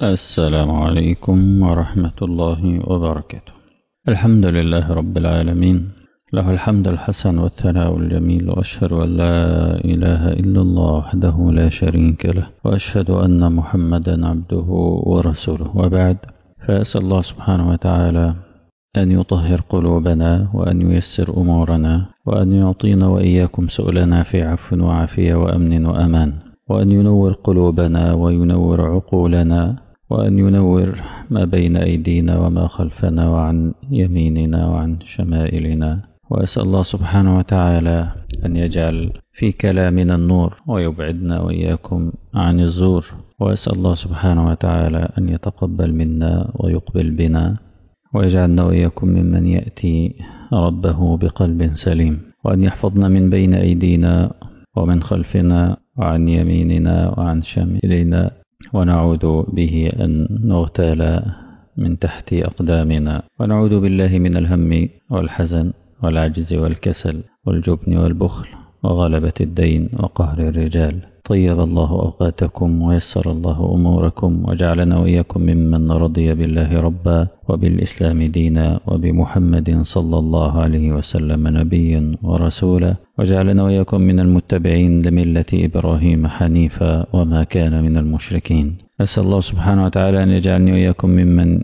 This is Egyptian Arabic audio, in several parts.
السلام عليكم ورحمة الله وبركاته الحمد لله رب العالمين له الحمد الحسن والثناء الجميل وأشهد أن لا إله إلا الله وحده لا شريك له وأشهد أن محمدا عبده ورسوله وبعد فأسأل الله سبحانه وتعالى أن يطهر قلوبنا وأن ييسر أمورنا وأن يعطينا وإياكم سؤلنا في عفو وعافية وأمن وأمان وأن ينور قلوبنا وينور عقولنا وأن ينور ما بين أيدينا وما خلفنا وعن يميننا وعن شمائلنا وأسأل الله سبحانه وتعالى أن يجعل في كلامنا النور ويبعدنا وإياكم عن الزور وأسأل الله سبحانه وتعالى أن يتقبل منا ويقبل بنا ويجعلنا وإياكم ممن يأتي ربه بقلب سليم وأن يحفظنا من بين أيدينا ومن خلفنا وعن يميننا وعن شمالنا ونعوذ به أن نغتال من تحت أقدامنا ونعوذ بالله من الهم والحزن والعجز والكسل والجبن والبخل وغلبة الدين وقهر الرجال طيب الله أوقاتكم ويسر الله أموركم وجعلنا وإياكم ممن رضي بالله ربا وبالإسلام دينا وبمحمد صلى الله عليه وسلم نبيا ورسولا وجعلنا وإياكم من المتبعين لملة إبراهيم حنيفا وما كان من المشركين أسأل الله سبحانه وتعالى أن يجعلني وإياكم ممن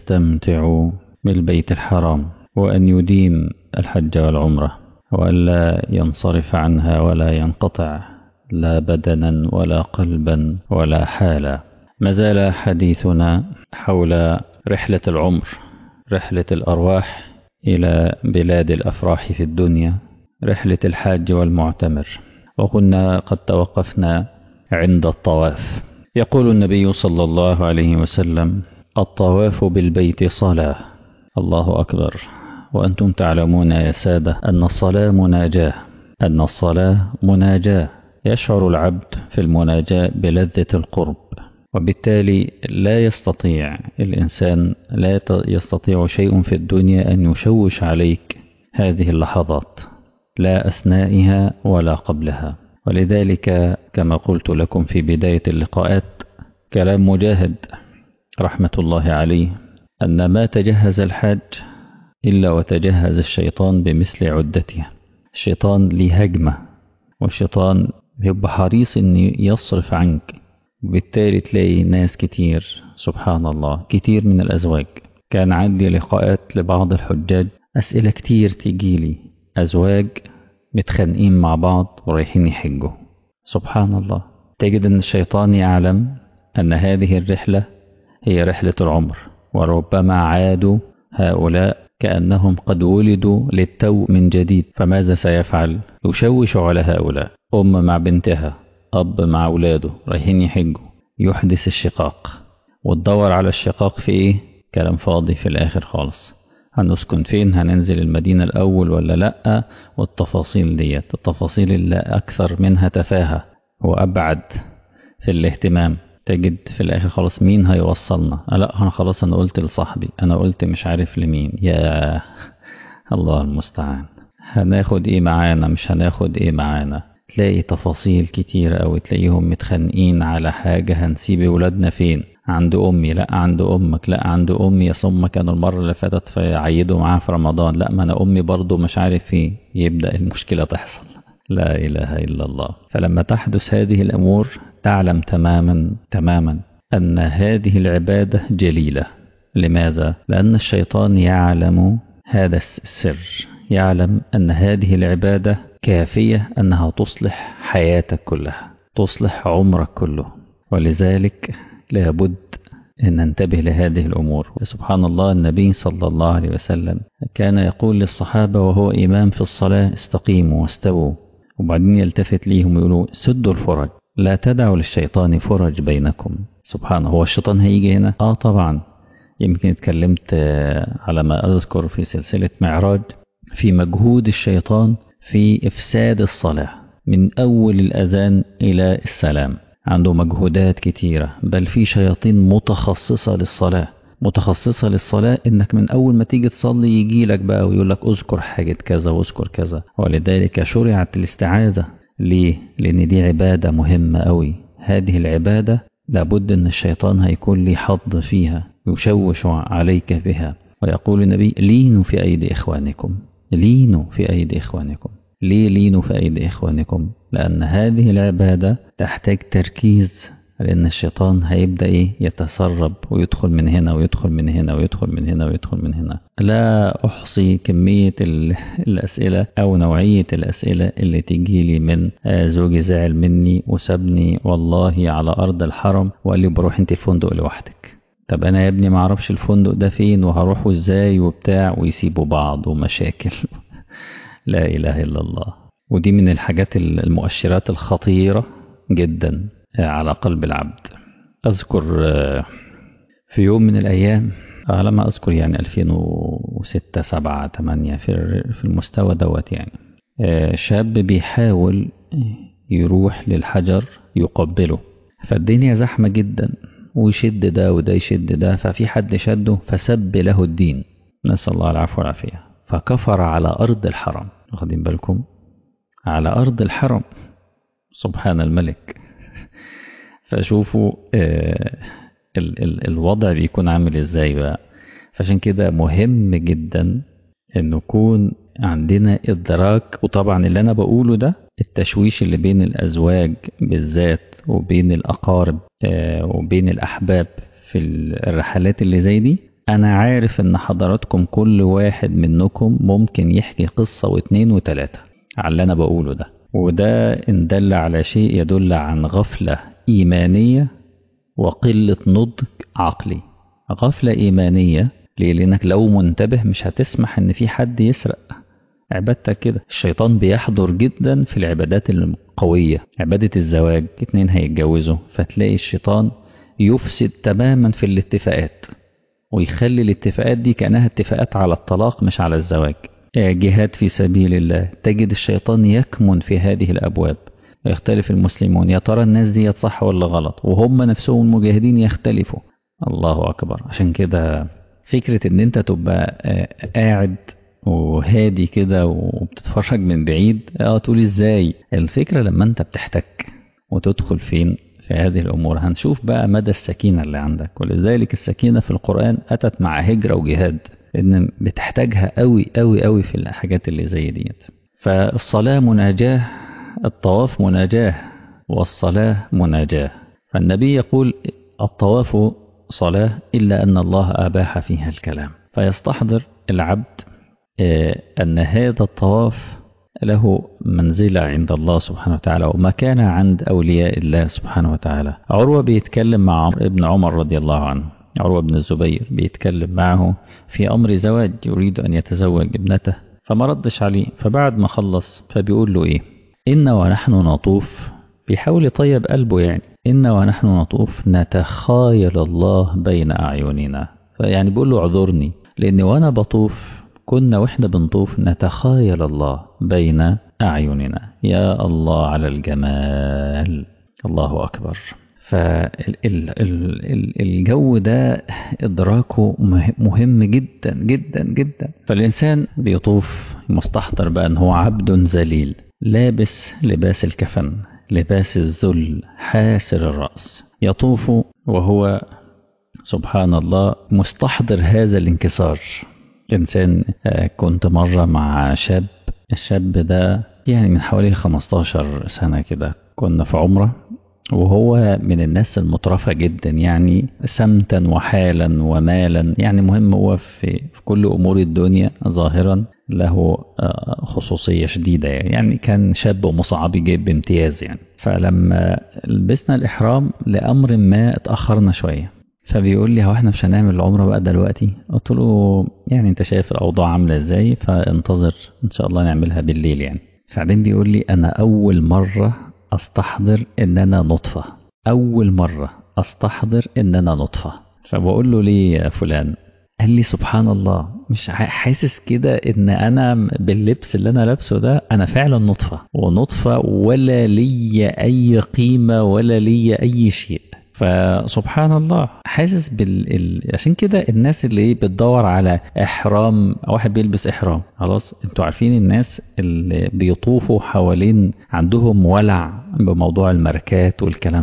يستمتع بالبيت الحرام وأن يديم الحج والعمرة وألا ينصرف عنها ولا ينقطع لا بدنا ولا قلبا ولا حالا ما زال حديثنا حول رحلة العمر رحلة الأرواح إلى بلاد الأفراح في الدنيا رحلة الحاج والمعتمر وكنا قد توقفنا عند الطواف يقول النبي صلى الله عليه وسلم الطواف بالبيت صلاة الله أكبر وأنتم تعلمون يا سادة أن الصلاة مناجاة أن الصلاة مناجاة يشعر العبد في المناجاة بلذة القرب وبالتالي لا يستطيع الإنسان لا يستطيع شيء في الدنيا أن يشوش عليك هذه اللحظات لا أثنائها ولا قبلها ولذلك كما قلت لكم في بداية اللقاءات كلام مجاهد رحمة الله عليه أن ما تجهز الحاج إلا وتجهز الشيطان بمثل عدته الشيطان ليه هجمة والشيطان بيبقى حريص ان يصرف عنك وبالتالي تلاقي ناس كتير سبحان الله كتير من الأزواج كان عندي لقاءات لبعض الحجاج أسئلة كتير تيجيلي أزواج متخانقين مع بعض ورايحين يحجوا سبحان الله تجد أن الشيطان يعلم أن هذه الرحلة هي رحلة العمر وربما عادوا هؤلاء كأنهم قد ولدوا للتو من جديد فماذا سيفعل؟ يشوش على هؤلاء أم مع بنتها أب مع أولاده رايحين يحجوا يحدث الشقاق وتدور على الشقاق في إيه؟ كلام فاضي في الآخر خالص هنسكن فين هننزل المدينة الأول ولا لأ والتفاصيل ديت التفاصيل اللي أكثر منها تفاهة وأبعد في الاهتمام تجد في الآخر خلاص مين هيوصلنا لا أنا خلاص أنا قلت لصاحبي أنا قلت مش عارف لمين يا الله المستعان هناخد إيه معانا مش هناخد إيه معانا تلاقي تفاصيل كتير أو تلاقيهم متخانقين على حاجة هنسيب ولادنا فين عند أمي لا عند أمك لا عند أمي يا ثم كانوا المرة اللي فاتت فيعيدوا معاها في رمضان لا ما أنا أمي برضو مش عارف فين يبدأ المشكلة تحصل لا إله إلا الله فلما تحدث هذه الأمور تعلم تماما تماما أن هذه العبادة جليلة لماذا؟ لأن الشيطان يعلم هذا السر يعلم أن هذه العبادة كافية أنها تصلح حياتك كلها تصلح عمرك كله ولذلك لابد أن ننتبه لهذه الأمور سبحان الله النبي صلى الله عليه وسلم كان يقول للصحابة وهو إمام في الصلاة استقيموا واستووا وبعدين يلتفت ليهم ويقولوا سدوا الفرج لا تدعوا للشيطان فرج بينكم سبحان هو الشيطان هيجي هنا آه طبعا يمكن اتكلمت على ما أذكر في سلسلة معراج في مجهود الشيطان في إفساد الصلاة من أول الأذان إلى السلام عنده مجهودات كتيرة بل في شياطين متخصصة للصلاة متخصصة للصلاة إنك من أول ما تيجي تصلي يجي لك بقى ويقول لك أذكر حاجة كذا واذكر كذا ولذلك شرعت الاستعاذة ليه؟ لأن دي عبادة مهمة أوي هذه العبادة لابد أن الشيطان هيكون لي حظ فيها يشوش عليك بها ويقول النبي لينوا في أيدي إخوانكم لينوا في أيدي إخوانكم ليه لينوا في أيدي إخوانكم لأن هذه العبادة تحتاج تركيز لأن الشيطان هيبدأ إيه يتسرب ويدخل من هنا ويدخل من هنا ويدخل من هنا ويدخل من هنا لا أحصي كمية الأسئلة أو نوعية الأسئلة اللي تيجي لي من زوجي زعل مني وسابني والله على أرض الحرم وقال لي بروح أنت الفندق لوحدك طب أنا يا ابني معرفش الفندق ده فين وهروحه إزاي وبتاع ويسيبوا بعض ومشاكل لا إله إلا الله ودي من الحاجات المؤشرات الخطيرة جدا على قلب العبد أذكر في يوم من الأيام على ما أذكر يعني 2006 7 8 في في المستوى دوت يعني شاب بيحاول يروح للحجر يقبله فالدنيا زحمة جدا ويشد ده وده يشد ده ففي حد شده فسب له الدين نسأل الله العفو والعافية فكفر على أرض الحرم واخدين بالكم على أرض الحرم سبحان الملك فشوفوا آه ال ال الوضع بيكون عامل ازاي بقى فعشان كده مهم جدا ان يكون عندنا ادراك وطبعا اللي انا بقوله ده التشويش اللي بين الازواج بالذات وبين الاقارب آه وبين الاحباب في الرحلات اللي زي دي انا عارف ان حضراتكم كل واحد منكم ممكن يحكي قصة واتنين وتلاتة على اللي انا بقوله ده وده ان دل على شيء يدل عن غفلة إيمانية وقلة نضج عقلي غفلة إيمانية ليه؟ لأنك لو منتبه مش هتسمح إن في حد يسرق عبادتك كده الشيطان بيحضر جدا في العبادات القوية عبادة الزواج اتنين هيتجوزوا فتلاقي الشيطان يفسد تماما في الاتفاقات ويخلي الاتفاقات دي كأنها اتفاقات على الطلاق مش على الزواج جهاد في سبيل الله تجد الشيطان يكمن في هذه الأبواب يختلف المسلمون يا ترى الناس دي صح ولا غلط وهم نفسهم المجاهدين يختلفوا الله أكبر عشان كده فكرة ان انت تبقى قاعد وهادي كده وبتتفرج من بعيد اه تقول ازاي الفكرة لما انت بتحتك وتدخل فين في هذه الأمور هنشوف بقى مدى السكينة اللي عندك ولذلك السكينة في القرآن أتت مع هجرة وجهاد إن بتحتاجها قوي قوي قوي في الحاجات اللي زي ديت فالصلاة مناجاة الطواف مناجاة والصلاة مناجاة فالنبي يقول الطواف صلاة إلا أن الله أباح فيها الكلام فيستحضر العبد أن هذا الطواف له منزلة عند الله سبحانه وتعالى ومكانة عند أولياء الله سبحانه وتعالى عروة بيتكلم مع ابن عمر رضي الله عنه عروة بن الزبير بيتكلم معه في أمر زواج يريد أن يتزوج ابنته فما ردش عليه فبعد ما خلص فبيقول له إيه إن ونحن نطوف بيحاول يطيب قلبه يعني إن ونحن نطوف نتخايل الله بين أعيننا فيعني بيقول له اعذرني لأن وأنا بطوف كنا وإحنا بنطوف نتخايل الله بين أعيننا يا الله على الجمال الله أكبر فالجو ده إدراكه مهم جدا جدا جدا فالإنسان بيطوف مستحضر بقى أن هو عبد ذليل لابس لباس الكفن لباس الذل حاسر الرأس يطوف وهو سبحان الله مستحضر هذا الانكسار إنسان كنت مرة مع شاب الشاب ده يعني من حوالي 15 سنة كده كنا في عمرة وهو من الناس المترفة جدا يعني سمتا وحالا ومالا يعني مهم هو في, في كل أمور الدنيا ظاهرا له خصوصية شديدة يعني كان شاب ومصعب بامتياز يعني فلما لبسنا الإحرام لأمر ما اتأخرنا شوية فبيقول لي هو احنا مش هنعمل العمرة بقى دلوقتي قلت له يعني انت شايف الأوضاع عاملة ازاي فانتظر ان شاء الله نعملها بالليل يعني بعدين بيقول لي أنا أول مرة أستحضر إن أنا نطفة أول مرة أستحضر إن أنا نطفة فبقول له ليه يا فلان قال لي سبحان الله مش حاسس كده ان انا باللبس اللي انا لابسه ده انا فعلا نطفة ونطفة ولا لي اي قيمة ولا لي اي شيء فسبحان الله حاسس بال ال... عشان كده الناس اللي بتدور على احرام واحد بيلبس احرام خلاص انتوا عارفين الناس اللي بيطوفوا حوالين عندهم ولع بموضوع الماركات والكلام ده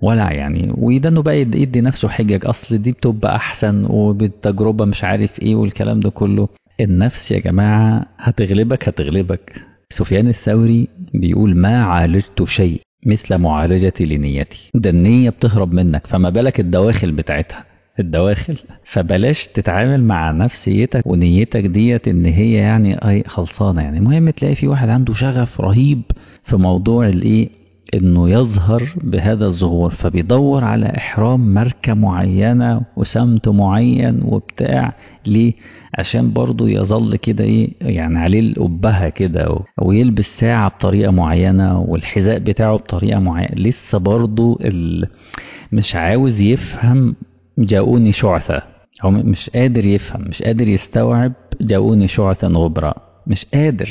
ولا يعني ويدنه بقى يد- يدي نفسه حجج اصل دي بتبقى احسن وبالتجربه مش عارف ايه والكلام ده كله النفس يا جماعه هتغلبك هتغلبك سفيان الثوري بيقول ما عالجت شيء مثل معالجتي لنيتي ده النيه بتهرب منك فما بالك الدواخل بتاعتها الدواخل فبلاش تتعامل مع نفسيتك ونيتك ديت ان هي يعني اي خلصانه يعني المهم تلاقي في واحد عنده شغف رهيب في موضوع الايه انه يظهر بهذا الظهور فبيدور على احرام ماركه معينه وسمت معين وبتاع ليه عشان برضه يظل كده ايه يعني عليه القبهه كده و- ويلبس ساعه بطريقه معينه والحذاء بتاعه بطريقه معينه لسه برضه ال... مش عاوز يفهم جاءوني شعثة هو م- مش قادر يفهم مش قادر يستوعب جاءوني شعثا غبرا مش قادر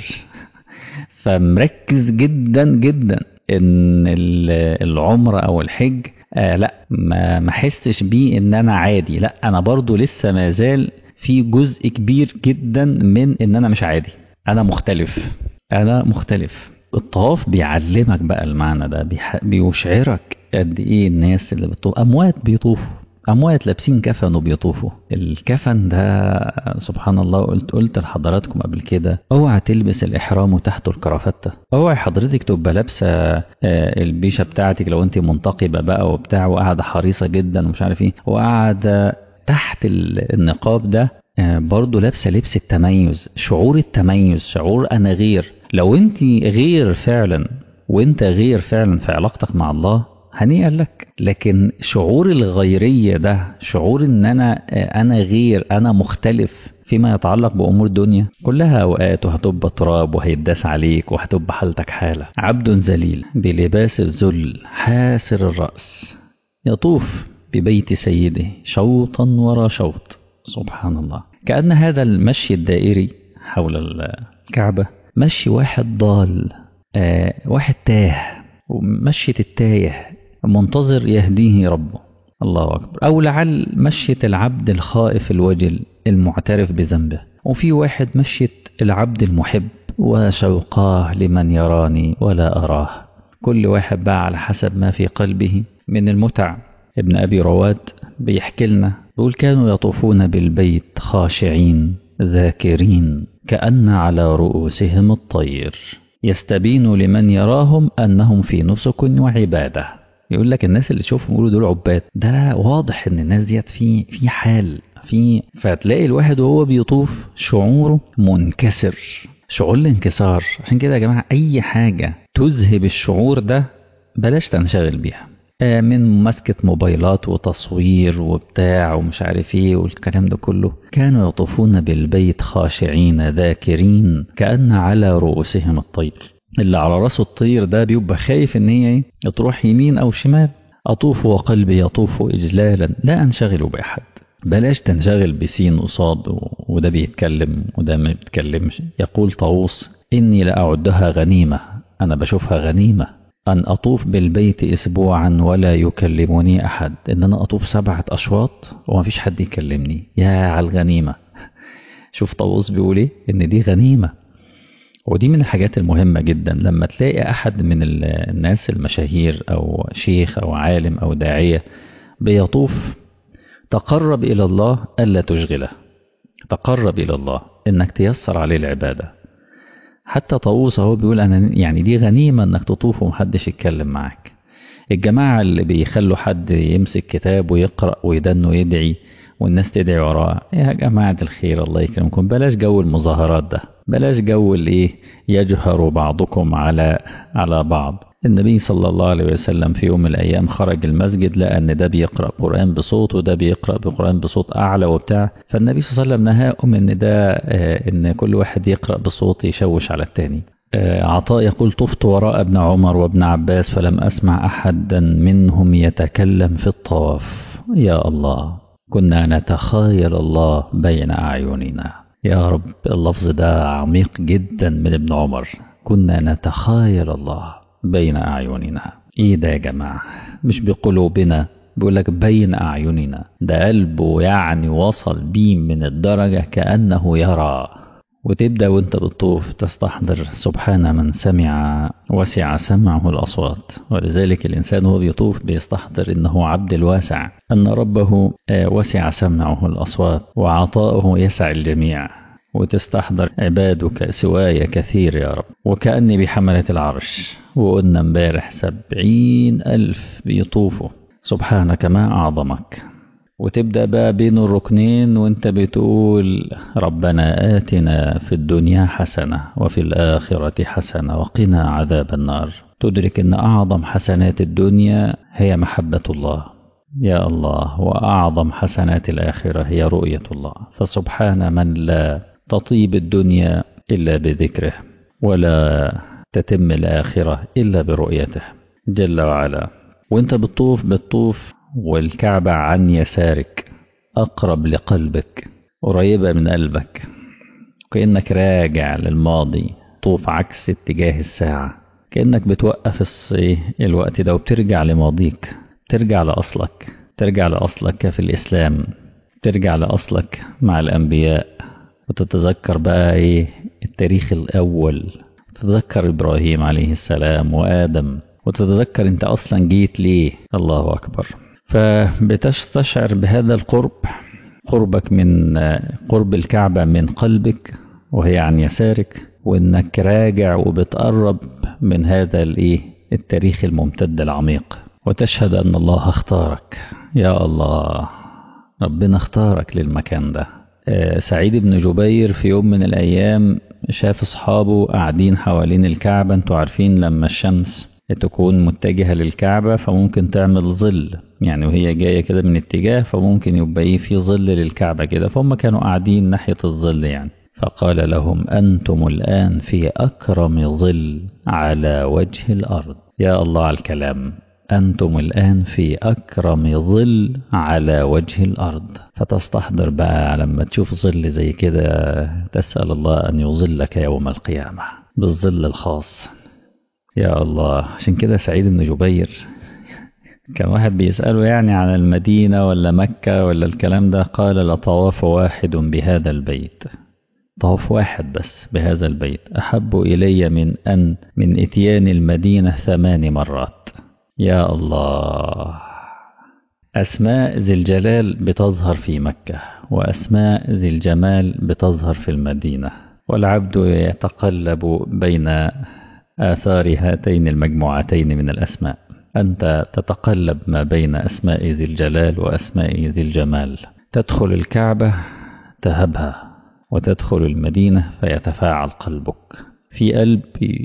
فمركز جدا جدا ان ال- العمرة او الحج آه لا ما ما احسش بيه ان انا عادي لا انا برضو لسه ما زال في جزء كبير جدا من ان انا مش عادي انا مختلف انا مختلف الطواف بيعلمك بقى المعنى ده بيح- بيشعرك قد ايه الناس اللي بتطوف اموات بيطوفوا اموات لابسين كفن وبيطوفوا الكفن ده سبحان الله قلت قلت لحضراتكم قبل كده اوعى تلبس الاحرام وتحته الكرافته اوعى حضرتك تبقى لابسه آه، البيشه بتاعتك لو انت منتقبه بقى وبتاع وقاعده حريصه جدا ومش عارف ايه وقاعده تحت ال- النقاب ده آه، برضه لابسه لبس التميز شعور التميز شعور انا غير لو انت غير فعلا وانت غير فعلا في علاقتك مع الله هنيئا لك لكن شعور الغيرية ده شعور ان انا آه، انا غير انا مختلف فيما يتعلق بامور الدنيا كلها اوقات وهتبقى تراب وهيداس عليك وهتبقى حالتك حالة عبد ذليل بلباس الذل حاسر الرأس يطوف ببيت سيده شوطا ورا شوط سبحان الله كأن هذا المشي الدائري حول الكعبة مشي واحد ضال آه واحد تاه ومشية التايه منتظر يهديه ربه الله أكبر أو لعل مشية العبد الخائف الوجل المعترف بذنبه وفي واحد مشية العبد المحب وشوقاه لمن يراني ولا أراه كل واحد بقى على حسب ما في قلبه من المتع ابن أبي رواد بيحكي لنا بيقول كانوا يطوفون بالبيت خاشعين ذاكرين كأن على رؤوسهم الطير يستبين لمن يراهم أنهم في نسك وعبادة يقول لك الناس اللي تشوفهم يقولوا دول عباد ده واضح ان الناس ديت في في حال في فتلاقي الواحد وهو بيطوف شعوره منكسر شعور الانكسار عشان كده يا جماعة أي حاجة تذهب الشعور ده بلاش تنشغل بيها آه، من مسكة موبايلات وتصوير وبتاع ومش عارف ايه والكلام ده كله كانوا يطوفون بالبيت خاشعين ذاكرين كأن على رؤوسهم الطير اللي على راسه الطير ده بيبقى خايف ان هي ايه تروح يمين او شمال اطوف وقلبي يطوف اجلالا لا انشغل باحد بلاش تنشغل بسين قصاد و- وده بيتكلم وده ما بيتكلمش يقول طاووس اني لاعدها غنيمه انا بشوفها غنيمه أن أطوف بالبيت أسبوعا ولا يكلمني أحد إن أنا أطوف سبعة أشواط وما فيش حد يكلمني يا على الغنيمة شوف طاووس بيقول إيه إن دي غنيمة ودي من الحاجات المهمة جدا لما تلاقي أحد من ال- الناس المشاهير أو شيخ أو عالم أو داعية بيطوف تقرب إلى الله ألا تشغله تقرب إلى الله إنك تيسر عليه العبادة حتى طاووس اهو بيقول انا يعني دي غنيمه انك تطوف ومحدش يتكلم معاك الجماعه اللي بيخلوا حد يمسك كتاب ويقرا ويدن يدعي والناس تدعي وراه يا جماعه الخير الله يكرمكم بلاش جو المظاهرات ده بلاش جو الايه يجهر بعضكم على على بعض النبي صلى الله عليه وسلم في يوم من الايام خرج المسجد لقى ان ده بيقرا قران بصوت وده بيقرا بقران بصوت اعلى وبتاع فالنبي صلى الله عليه وسلم نهاهم ان ده آه، ان كل واحد يقرا بصوت يشوش على التاني آه، عطاء يقول طفت وراء ابن عمر وابن عباس فلم اسمع احدا منهم يتكلم في الطواف يا الله كنا نتخيل الله بين اعيننا يا رب اللفظ ده عميق جدا من ابن عمر كنا نتخيل الله بين اعيننا ايه ده يا جماعه مش بقلوبنا بيقول لك بين اعيننا ده قلبه يعني وصل بيه من الدرجه كانه يرى وتبدأ وانت بتطوف تستحضر سبحان من سمع وسع سمعه الأصوات ولذلك الإنسان وهو بيطوف بيستحضر إنه عبد الواسع أن ربه وسع سمعه الأصوات وعطاؤه يسع الجميع وتستحضر عبادك سواي كثير يا رب وكأني بحملة العرش وقلنا امبارح سبعين ألف بيطوفوا سبحانك ما أعظمك وتبدأ بقى بين الركنين وانت بتقول ربنا آتنا في الدنيا حسنة وفي الآخرة حسنة وقنا عذاب النار تدرك ان أعظم حسنات الدنيا هي محبة الله يا الله وأعظم حسنات الآخرة هي رؤية الله فسبحان من لا تطيب الدنيا إلا بذكره ولا تتم الآخرة إلا برؤيته جل وعلا وانت بتطوف بتطوف والكعبة عن يسارك أقرب لقلبك قريبة من قلبك كأنك راجع للماضي طوف عكس اتجاه الساعة كأنك بتوقف الصي الوقت ده وبترجع لماضيك ترجع لأصلك ترجع لأصلك في الإسلام ترجع لأصلك مع الأنبياء وتتذكر بقى إيه التاريخ الأول تتذكر إبراهيم عليه السلام وآدم وتتذكر أنت أصلا جيت ليه الله أكبر فبتستشعر بهذا القرب قربك من قرب الكعبة من قلبك وهي عن يسارك وانك راجع وبتقرب من هذا الايه التاريخ الممتد العميق وتشهد ان الله اختارك يا الله ربنا اختارك للمكان ده سعيد بن جبير في يوم من الايام شاف اصحابه قاعدين حوالين الكعبة انتوا عارفين لما الشمس تكون متجهة للكعبة فممكن تعمل ظل يعني وهي جاية كده من اتجاه فممكن يبقى ايه في ظل للكعبة كده فهم كانوا قاعدين ناحية الظل يعني فقال لهم أنتم الآن في أكرم ظل على وجه الأرض يا الله على الكلام أنتم الآن في أكرم ظل على وجه الأرض فتستحضر بقى لما تشوف ظل زي كده تسأل الله أن يظلك يوم القيامة بالظل الخاص يا الله عشان كده سعيد بن جبير كان واحد بيسأله يعني عن المدينة ولا مكة ولا الكلام ده قال لطواف واحد بهذا البيت طواف واحد بس بهذا البيت أحب إلي من أن من إتيان المدينة ثمان مرات يا الله أسماء ذي الجلال بتظهر في مكة وأسماء ذي الجمال بتظهر في المدينة والعبد يتقلب بين آثار هاتين المجموعتين من الأسماء أنت تتقلب ما بين أسماء ذي الجلال وأسماء ذي الجمال تدخل الكعبة تهبها وتدخل المدينة فيتفاعل قلبك في قلب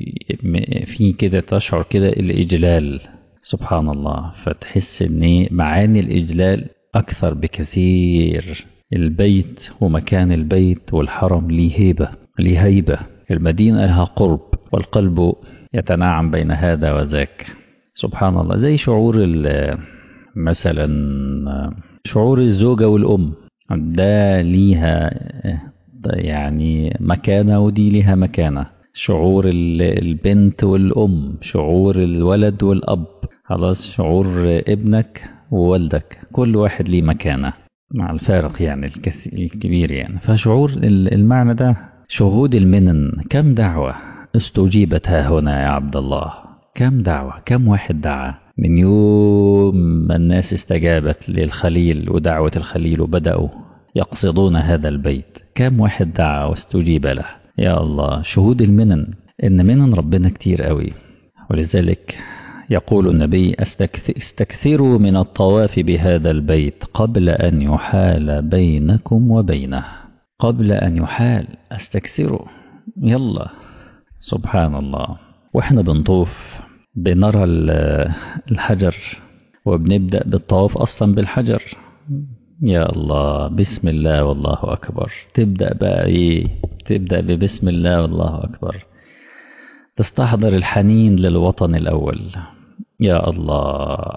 في كده تشعر كده الإجلال سبحان الله فتحس ان معاني الإجلال أكثر بكثير البيت ومكان البيت والحرم ليه هيبة ليه هيبة المدينة لها قرب والقلب يتناعم بين هذا وذاك سبحان الله زي شعور مثلا شعور الزوجة والأم ده ليها يعني مكانة ودي ليها مكانة شعور البنت والأم شعور الولد والأب خلاص شعور ابنك ووالدك كل واحد ليه مكانة مع الفارق يعني الكبير يعني فشعور المعنى ده شهود المنن كم دعوة استجيبت ها هنا يا عبد الله كم دعوة كم واحد دعا من يوم ما الناس استجابت للخليل ودعوة الخليل وبدأوا يقصدون هذا البيت كم واحد دعا واستجيب له يا الله شهود المنن إن منن ربنا كتير قوي ولذلك يقول النبي استكثروا من الطواف بهذا البيت قبل أن يحال بينكم وبينه قبل أن يحال استكثروا يلا سبحان الله واحنا بنطوف بنرى الحجر وبنبدأ بالطواف أصلا بالحجر يا الله بسم الله والله أكبر تبدأ بقى إيه تبدأ ببسم الله والله أكبر تستحضر الحنين للوطن الأول يا الله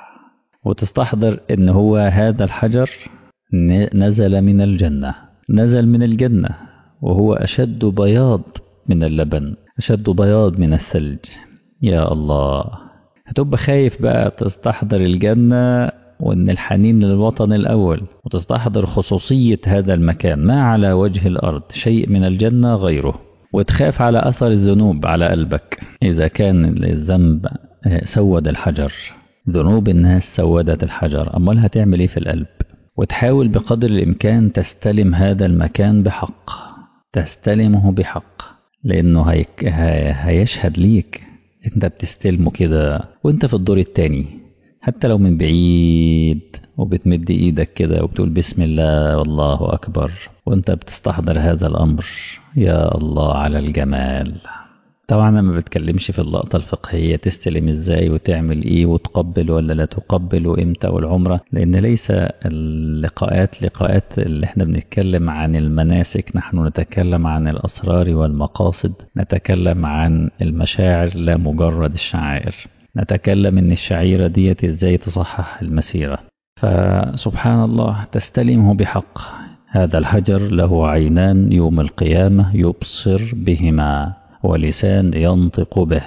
وتستحضر إن هو هذا الحجر نزل من الجنة نزل من الجنة وهو أشد بياض من اللبن أشد بياض من الثلج يا الله هتبقى خايف بقى تستحضر الجنة وإن الحنين للوطن الأول وتستحضر خصوصية هذا المكان ما على وجه الأرض شيء من الجنة غيره وتخاف على أثر الذنوب على قلبك إذا كان الذنب سود الحجر ذنوب الناس سودت الحجر أمال هتعمل إيه في القلب وتحاول بقدر الإمكان تستلم هذا المكان بحق تستلمه بحق لأنه هيك هيشهد ليك أنت بتستلمه كده وأنت في الدور التاني حتى لو من بعيد وبتمد ايدك كده وبتقول بسم الله والله اكبر وانت بتستحضر هذا الامر يا الله على الجمال طبعا انا ما بتكلمش في اللقطة الفقهية تستلم ازاي وتعمل ايه وتقبل ولا لا تقبل وامتى والعمرة لان ليس اللقاءات لقاءات اللي احنا بنتكلم عن المناسك نحن نتكلم عن الاسرار والمقاصد نتكلم عن المشاعر لا مجرد الشعائر نتكلم ان الشعيرة ديت ازاي تصحح المسيرة فسبحان الله تستلمه بحق هذا الحجر له عينان يوم القيامة يبصر بهما ولسان ينطق به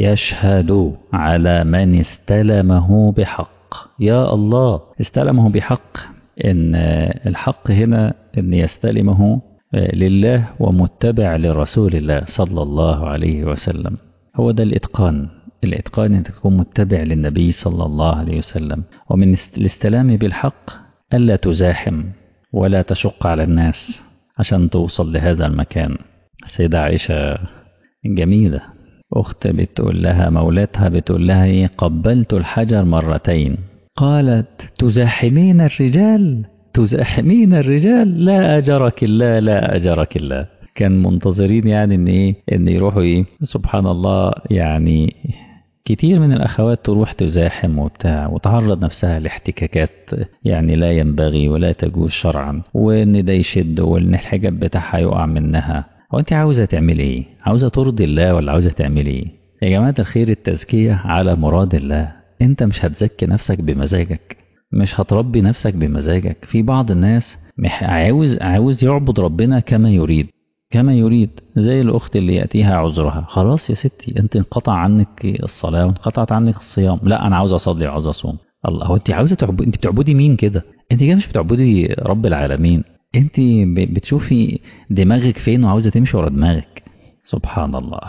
يشهد على من استلمه بحق يا الله استلمه بحق ان الحق هنا ان يستلمه لله ومتبع لرسول الله صلى الله عليه وسلم هو ده الاتقان الإتقان أن تكون متبع للنبي صلى الله عليه وسلم ومن الاستلام بالحق ألا تزاحم ولا تشق على الناس عشان توصل لهذا المكان السيدة عائشة جميلة أخت بتقول لها مولاتها بتقول لها إيه قبلت الحجر مرتين قالت تزاحمين الرجال تزاحمين الرجال لا أجرك الله لا أجرك الله كان منتظرين يعني ان ايه ان يروحوا ايه سبحان الله يعني كتير من الأخوات تروح تزاحم وبتاع وتعرض نفسها لاحتكاكات يعني لا ينبغي ولا تجوز شرعا وإن ده يشد وإن الحجاب بتاعها يقع منها هو أنت عاوزة تعملي إيه؟ عاوزة ترضي الله ولا عاوزة تعملي إيه؟ يا جماعة الخير التزكية على مراد الله أنت مش هتزكي نفسك بمزاجك مش هتربي نفسك بمزاجك في بعض الناس عاوز عاوز يعبد ربنا كما يريد كما يريد زي الأخت اللي يأتيها عذرها خلاص يا ستي أنت انقطع عنك الصلاة وانقطعت عنك الصيام لا أنا عاوز أصلي وعاوز أصوم الله هو أنت عاوزة تعبدي أنت بتعبدي مين كده أنت كده مش بتعبدي رب العالمين أنت بتشوفي دماغك فين وعاوزة تمشي ورا دماغك سبحان الله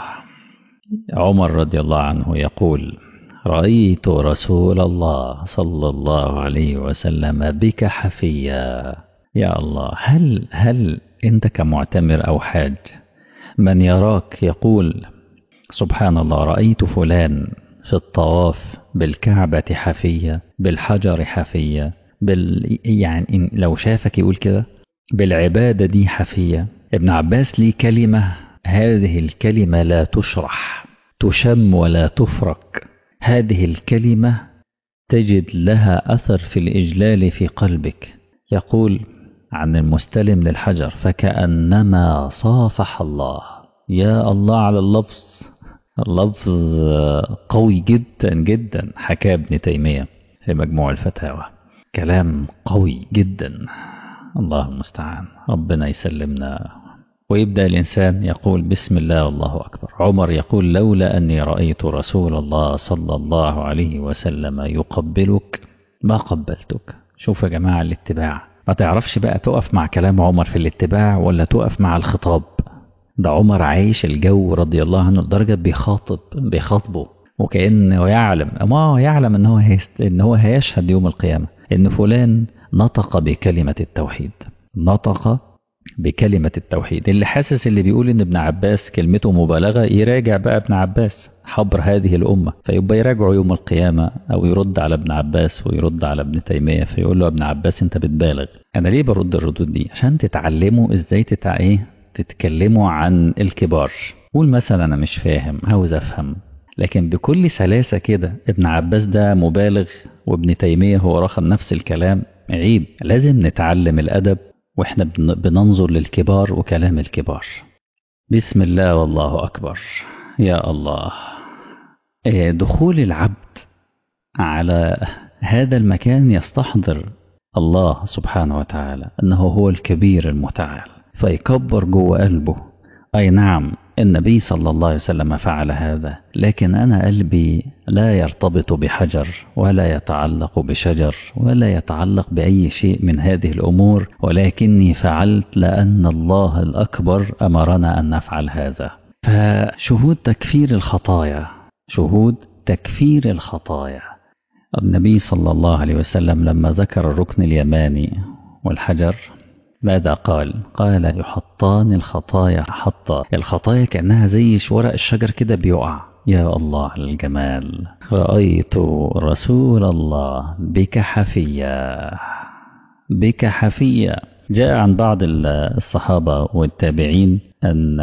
عمر رضي الله عنه يقول رأيت رسول الله صلى الله عليه وسلم بك حفيا يا الله هل هل أنت كمعتمر أو حاج من يراك يقول سبحان الله رأيت فلان في الطواف بالكعبة حفية بالحجر حفية بال يعني لو شافك يقول كده بالعبادة دي حفية ابن عباس ليه كلمة هذه الكلمة لا تشرح تشم ولا تفرك هذه الكلمة تجد لها أثر في الإجلال في قلبك يقول عن المستلم للحجر فكأنما صافح الله يا الله على اللفظ اللفظ قوي جدا جدا حكى ابن تيمية في مجموع الفتاوى كلام قوي جدا الله المستعان ربنا يسلمنا ويبدأ الإنسان يقول بسم الله والله أكبر عمر يقول لولا أني رأيت رسول الله صلى الله عليه وسلم يقبلك ما قبلتك شوف يا جماعة الاتباع ما تعرفش بقى تقف مع كلام عمر في الاتباع ولا تقف مع الخطاب ده عمر عايش الجو رضي الله عنه لدرجة بيخاطب بيخاطبه وكأنه يعلم ما هو يعلم ان هو هيست... ان هو هيشهد يوم القيامة ان فلان نطق بكلمة التوحيد نطق بكلمة التوحيد اللي حاسس اللي بيقول ان ابن عباس كلمته مبالغة يراجع بقى ابن عباس حبر هذه الأمة فيبقى يراجعه يوم القيامة أو يرد على ابن عباس ويرد على ابن تيمية فيقول له ابن عباس أنت بتبالغ أنا ليه برد الردود دي عشان تتعلموا إزاي تتع... إيه؟ تتكلموا عن الكبار قول مثلا أنا مش فاهم عاوز أفهم لكن بكل سلاسة كده ابن عباس ده مبالغ وابن تيمية هو رخم نفس الكلام عيب لازم نتعلم الأدب واحنا بننظر للكبار وكلام الكبار بسم الله والله أكبر يا الله دخول العبد على هذا المكان يستحضر الله سبحانه وتعالى أنه هو الكبير المتعال فيكبر جوه قلبه أي نعم النبي صلى الله عليه وسلم فعل هذا لكن أنا قلبي لا يرتبط بحجر ولا يتعلق بشجر ولا يتعلق بأي شيء من هذه الأمور ولكني فعلت لأن الله الأكبر أمرنا أن نفعل هذا فشهود تكفير الخطايا شهود تكفير الخطايا النبي صلى الله عليه وسلم لما ذكر الركن اليماني والحجر ماذا قال؟ قال يحطان الخطايا حطا الخطايا كأنها زي ورق الشجر كده بيقع يا الله على الجمال رأيت رسول الله بك حفيا بك حفيا جاء عن بعض الصحابة والتابعين أن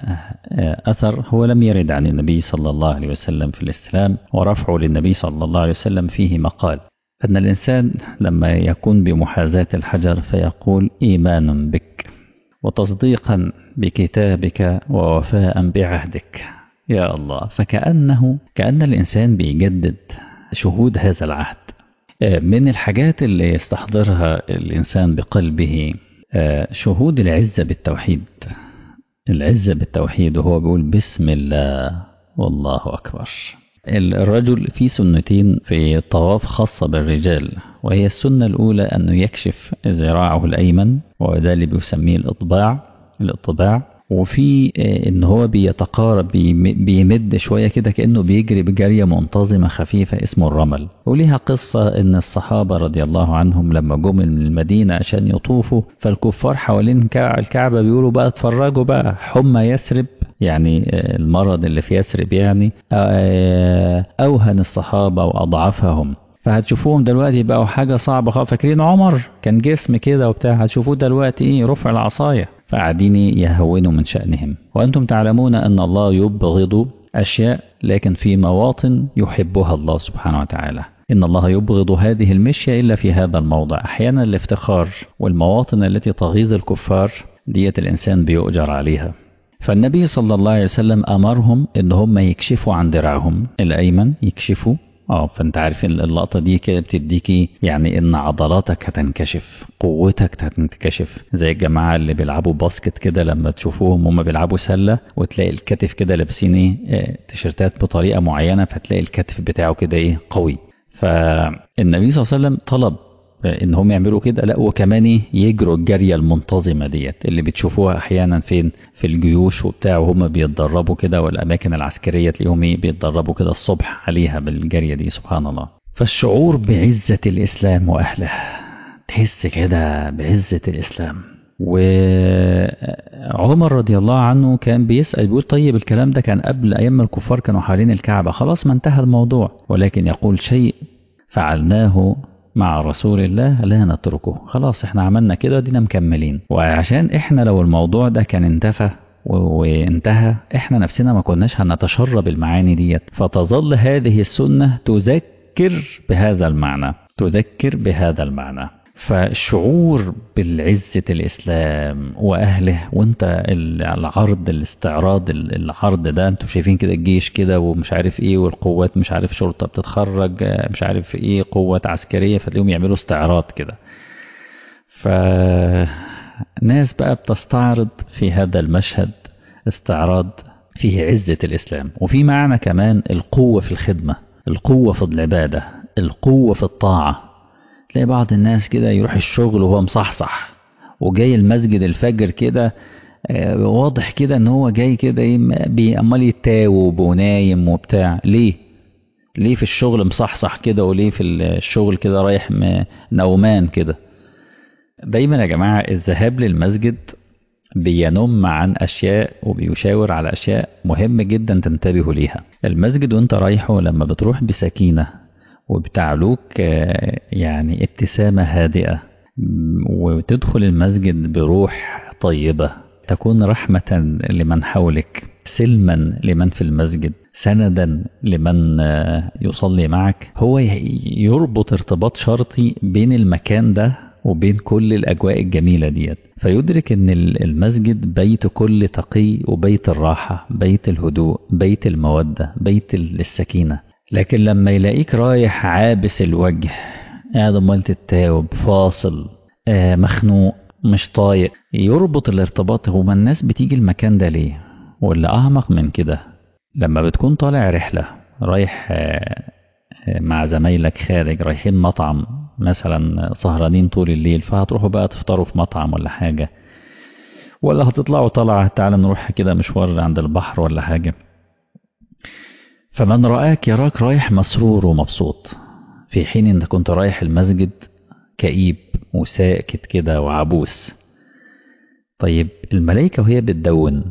أثر هو لم يرد عن النبي صلى الله عليه وسلم في الإسلام ورفعه للنبي صلى الله عليه وسلم فيه مقال أن الإنسان لما يكون بمحاذاة الحجر فيقول إيمان بك وتصديقا بكتابك ووفاء بعهدك يا الله فكأنه كأن الإنسان بيجدد شهود هذا العهد من الحاجات اللي يستحضرها الإنسان بقلبه شهود العزة بالتوحيد العزة بالتوحيد وهو بيقول بسم الله والله أكبر الرجل في سنتين في الطواف خاصة بالرجال وهي السنة الأولى أنه يكشف ذراعه الأيمن وده اللي بيسميه الإطباع الإطباع وفي ان هو بيتقارب بيمد شويه كده كانه بيجري بجريه منتظمه خفيفه اسمه الرمل وليها قصه ان الصحابه رضي الله عنهم لما جم من المدينه عشان يطوفوا فالكفار حوالين الكعبه بيقولوا بقى اتفرجوا بقى حمى يثرب يعني المرض اللي في يثرب يعني اوهن الصحابه واضعفهم فهتشوفوهم دلوقتي بقوا حاجه صعبه خالص فاكرين عمر كان جسم كده وبتاع هتشوفوه دلوقتي ايه رفع العصايه فقاعدين يهونوا من شأنهم وأنتم تعلمون أن الله يبغض أشياء لكن في مواطن يحبها الله سبحانه وتعالى إن الله يبغض هذه المشية إلا في هذا الموضع أحيانا الافتخار والمواطن التي تغيظ الكفار دية الإنسان بيؤجر عليها فالنبي صلى الله عليه وسلم أمرهم إن هم يكشفوا عن درعهم الأيمن يكشفوا اه فانت عارف اللقطه دي كده بتديكي يعني ان عضلاتك هتنكشف قوتك هتنكشف زي الجماعه اللي بيلعبوا باسكت كده لما تشوفوهم هم بيلعبوا سله وتلاقي الكتف كده لابسين ايه تيشيرتات بطريقه معينه فتلاقي الكتف بتاعه كده ايه قوي فالنبي صلى الله عليه وسلم طلب ان هم يعملوا كده لا وكمان ايه يجروا الجريه المنتظمه ديت اللي بتشوفوها احيانا فين في الجيوش وبتاع وهم بيتدربوا كده والاماكن العسكريه تلاقيهم ايه بيتدربوا كده الصبح عليها بالجريه دي سبحان الله فالشعور بعزه الاسلام واهله تحس كده بعزه الاسلام وعمر رضي الله عنه كان بيسأل بيقول طيب الكلام ده كان قبل أيام ما الكفار كانوا حوالين الكعبة خلاص ما انتهى الموضوع ولكن يقول شيء فعلناه مع رسول الله لا نتركه خلاص احنا عملنا كده دينا مكملين وعشان احنا لو الموضوع ده كان انتفى وانتهى احنا نفسنا ما كناش هنتشرب المعاني ديت فتظل هذه السنة تذكر بهذا المعنى تذكر بهذا المعنى فالشعور بالعزة الإسلام وأهله وأنت العرض الاستعراض العرض ده أنتوا شايفين كده الجيش كده ومش عارف إيه والقوات مش عارف شرطة بتتخرج مش عارف إيه قوات عسكرية فتلاقيهم يعملوا استعراض كده فناس بقى بتستعرض في هذا المشهد استعراض فيه عزة الإسلام وفي معنى كمان القوة في الخدمة القوة في العبادة القوة في الطاعة تلاقي بعض الناس كده يروح الشغل وهو مصحصح وجاي المسجد الفجر كده واضح كده ان هو جاي كده ايه عمال يتاوب ونايم وبتاع ليه ليه في الشغل مصحصح كده وليه في الشغل كده رايح نومان كده دايما يا جماعة الذهاب للمسجد بينم عن أشياء وبيشاور على أشياء مهم جدا تنتبهوا ليها المسجد وانت رايحه لما بتروح بسكينة وبتعلوك يعني ابتسامة هادئة وتدخل المسجد بروح طيبة تكون رحمة لمن حولك سلما لمن في المسجد سندا لمن يصلي معك هو يربط ارتباط شرطي بين المكان ده وبين كل الأجواء الجميلة ديت فيدرك ان المسجد بيت كل تقي وبيت الراحة بيت الهدوء بيت المودة بيت السكينة لكن لما يلاقيك رايح عابس الوجه قاعد امال تتاوب فاصل آه مخنوق مش طايق يربط الارتباط هو ما الناس بتيجي المكان ده ليه واللي أعمق من كده لما بتكون طالع رحلة رايح مع زمايلك خارج رايحين مطعم مثلا سهرانين طول الليل فهتروحوا بقى تفطروا في مطعم ولا حاجة ولا هتطلعوا طلعة تعالى نروح كده مشوار عند البحر ولا حاجة فمن رآك يراك رايح مسرور ومبسوط في حين انت كنت رايح المسجد كئيب وساكت كده وعبوس طيب الملائكة وهي بتدون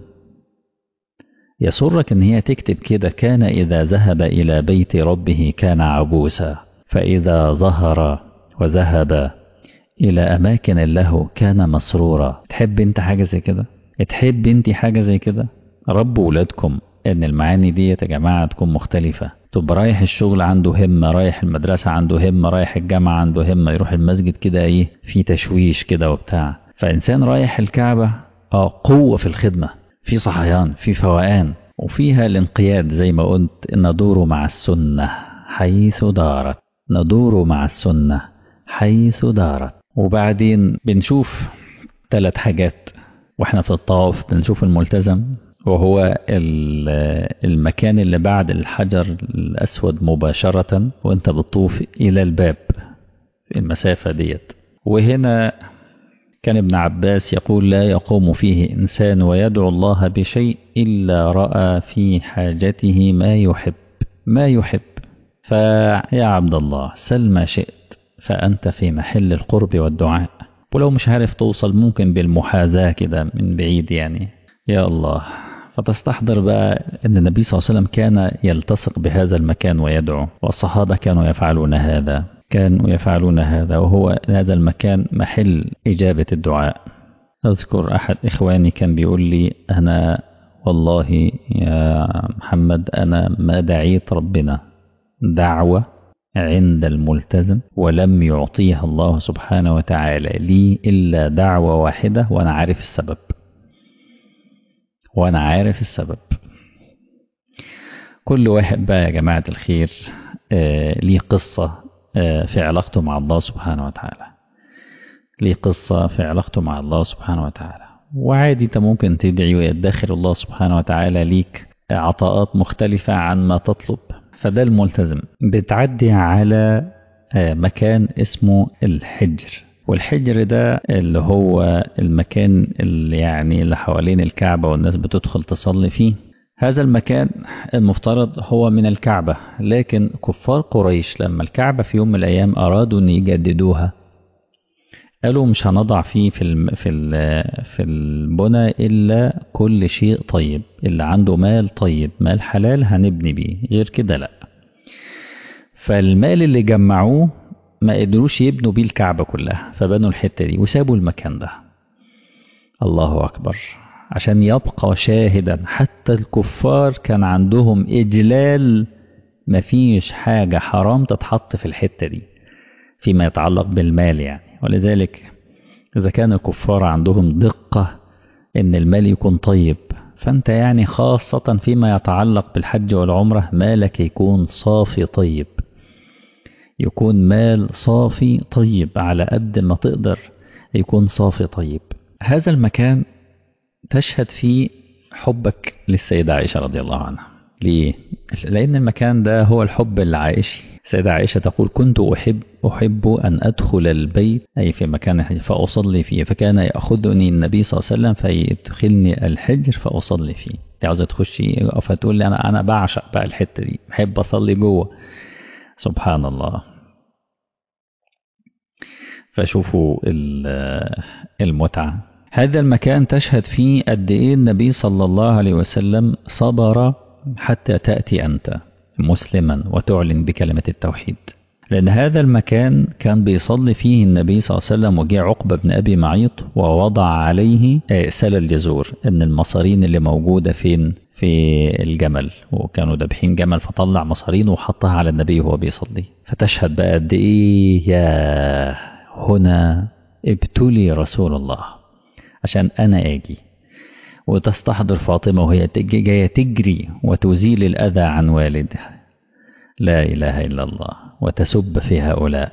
يسرك ان هي تكتب كده كان اذا ذهب الى بيت ربه كان عبوسا فاذا ظهر وذهب الى اماكن له كان مسرورا تحب انت حاجة زي كده تحب انت حاجة زي كده ربوا ولادكم ان المعاني دي يا جماعة تكون مختلفة تبقى رايح الشغل عنده همة رايح المدرسة عنده همة رايح الجامعة عنده همة يروح المسجد كده ايه في تشويش كده وبتاع فإنسان رايح الكعبة اه قوة في الخدمة في صحيان في فوقان وفيها الانقياد زي ما قلت ندور مع السنة حيث دارت ندور مع السنة حيث دارت وبعدين بنشوف ثلاث حاجات واحنا في الطواف بنشوف الملتزم وهو المكان اللي بعد الحجر الأسود مباشرة وانت بتطوف إلى الباب في المسافة ديت وهنا كان ابن عباس يقول لا يقوم فيه إنسان ويدعو الله بشيء إلا رأى في حاجته ما يحب ما يحب فيا عبد الله سل ما شئت فأنت في محل القرب والدعاء ولو مش عارف توصل ممكن بالمحاذاة كده من بعيد يعني يا الله فتستحضر بقى أن النبي صلى الله عليه وسلم كان يلتصق بهذا المكان ويدعو والصحابة كانوا يفعلون هذا كانوا يفعلون هذا وهو هذا المكان محل إجابة الدعاء أذكر أحد إخواني كان بيقول لي أنا والله يا محمد أنا ما دعيت ربنا دعوة عند الملتزم ولم يعطيها الله سبحانه وتعالى لي إلا دعوة واحدة وأنا عارف السبب وأنا عارف السبب كل واحد بقى يا جماعة الخير آه ليه قصة آه في علاقته مع الله سبحانه وتعالى ليه قصة في علاقته مع الله سبحانه وتعالى وعادي انت ممكن تدعي ويدخر الله سبحانه وتعالى ليك عطاءات مختلفة عن ما تطلب فده الملتزم بتعدي على آه مكان اسمه الحجر والحجر ده اللي هو المكان اللي يعني اللي حوالين الكعبة والناس بتدخل تصلي فيه هذا المكان المفترض هو من الكعبة لكن كفار قريش لما الكعبة في يوم من الأيام أرادوا أن يجددوها قالوا مش هنضع فيه في الم في ال في البنى إلا كل شيء طيب اللي عنده مال طيب مال حلال هنبني بيه غير كده لا فالمال اللي جمعوه ما قدروش يبنوا بيه الكعبة كلها فبنوا الحتة دي وسابوا المكان ده الله أكبر عشان يبقى شاهدا حتى الكفار كان عندهم إجلال مفيش حاجة حرام تتحط في الحتة دي فيما يتعلق بالمال يعني ولذلك إذا كان الكفار عندهم دقة إن المال يكون طيب فأنت يعني خاصة فيما يتعلق بالحج والعمرة مالك يكون صافي طيب يكون مال صافي طيب على قد ما تقدر يكون صافي طيب هذا المكان تشهد فيه حبك للسيدة عائشة رضي الله عنها ليه؟ لأن المكان ده هو الحب العائشي السيدة عائشة تقول كنت أحب أحب أن أدخل البيت أي في مكان فأصلي فيه فكان يأخذني النبي صلى الله عليه وسلم فيدخلني الحجر فأصلي فيه عاوزة تخشي فتقول لي أنا أنا بعشق بقى الحتة دي بحب أصلي جوه سبحان الله فشوفوا المتعة هذا المكان تشهد فيه قد إيه النبي صلى الله عليه وسلم صبر حتى تأتي أنت مسلما وتعلن بكلمة التوحيد لأن هذا المكان كان بيصلي فيه النبي صلى الله عليه وسلم وجاء عقبة بن أبي معيط ووضع عليه سل الجزور إن المصارين اللي موجودة فين في الجمل وكانوا دابحين جمل فطلع مصارين وحطها على النبي وهو بيصلي فتشهد بقى قد إيه يا هنا ابتلي رسول الله عشان أنا آجي وتستحضر فاطمة وهي جاية تجري وتزيل الأذى عن والدها لا إله إلا الله وتسب في هؤلاء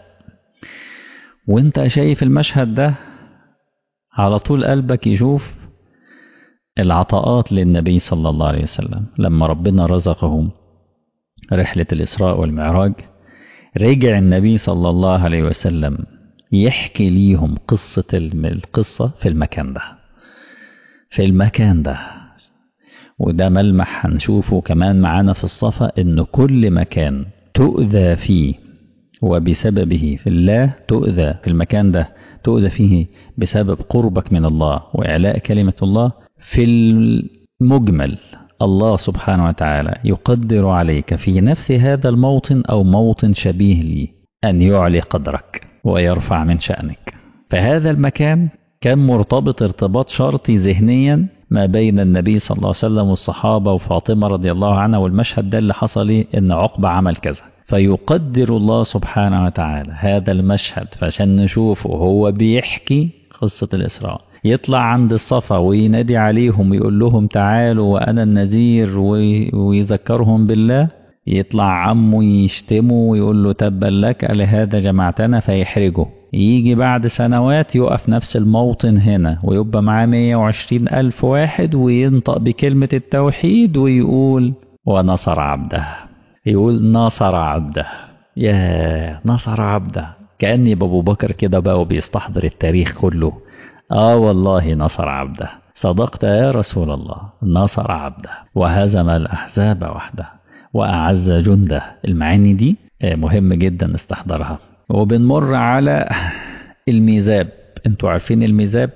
وانت شايف المشهد ده على طول قلبك يشوف العطاءات للنبي صلى الله عليه وسلم لما ربنا رزقهم رحلة الإسراء والمعراج رجع النبي صلى الله عليه وسلم يحكي ليهم قصة القصة في المكان ده في المكان ده وده ملمح هنشوفه كمان معانا في الصفا ان كل مكان تؤذى فيه وبسببه في الله تؤذى في المكان ده تؤذى فيه بسبب قربك من الله وإعلاء كلمة الله في المجمل الله سبحانه وتعالى يقدر عليك في نفس هذا الموطن أو موطن شبيه لي أن يعلي قدرك ويرفع من شأنك فهذا المكان كان مرتبط ارتباط شرطي ذهنيا ما بين النبي صلى الله عليه وسلم والصحابة وفاطمة رضي الله عنها والمشهد ده اللي حصل ايه ان عقبة عمل كذا فيقدر الله سبحانه وتعالى هذا المشهد فعشان نشوفه هو بيحكي قصة الإسراء يطلع عند الصفا وينادي عليهم ويقول لهم تعالوا وأنا النذير ويذكرهم بالله يطلع عمه يشتمه ويقول له تبا لك لهذا جمعتنا فيحرجه يجي بعد سنوات يقف نفس الموطن هنا ويبقى معاه 120 ألف واحد وينطق بكلمة التوحيد ويقول ونصر عبده يقول نصر عبده يا نصر عبده كأني بابو بكر كده بقى وبيستحضر التاريخ كله آه والله نصر عبده صدقت يا رسول الله نصر عبده وهزم الأحزاب وحده وأعز جنده المعاني دي مهم جدا نستحضرها وبنمر على الميزاب انتوا عارفين الميزاب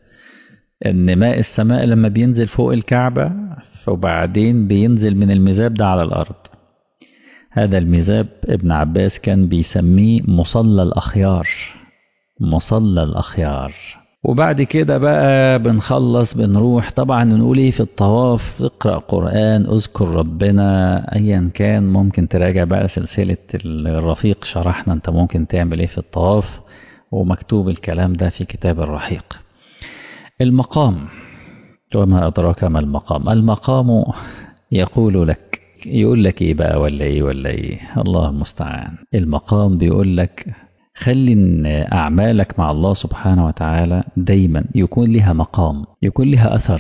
ان ماء السماء لما بينزل فوق الكعبة وبعدين بينزل من الميزاب ده على الأرض هذا الميزاب ابن عباس كان بيسميه مصلى الأخيار مصلى الأخيار وبعد كده بقى بنخلص بنروح طبعا نقول ايه في الطواف اقرأ قرآن اذكر ربنا ايا كان ممكن تراجع بقى سلسلة الرفيق شرحنا انت ممكن تعمل ايه في الطواف ومكتوب الكلام ده في كتاب الرحيق المقام وما أدراك ما المقام المقام يقول لك يقول لك ايه بقى ولا ايه ولا ايه الله المستعان المقام بيقول لك خلي ان اعمالك مع الله سبحانه وتعالى دايما يكون لها مقام يكون لها اثر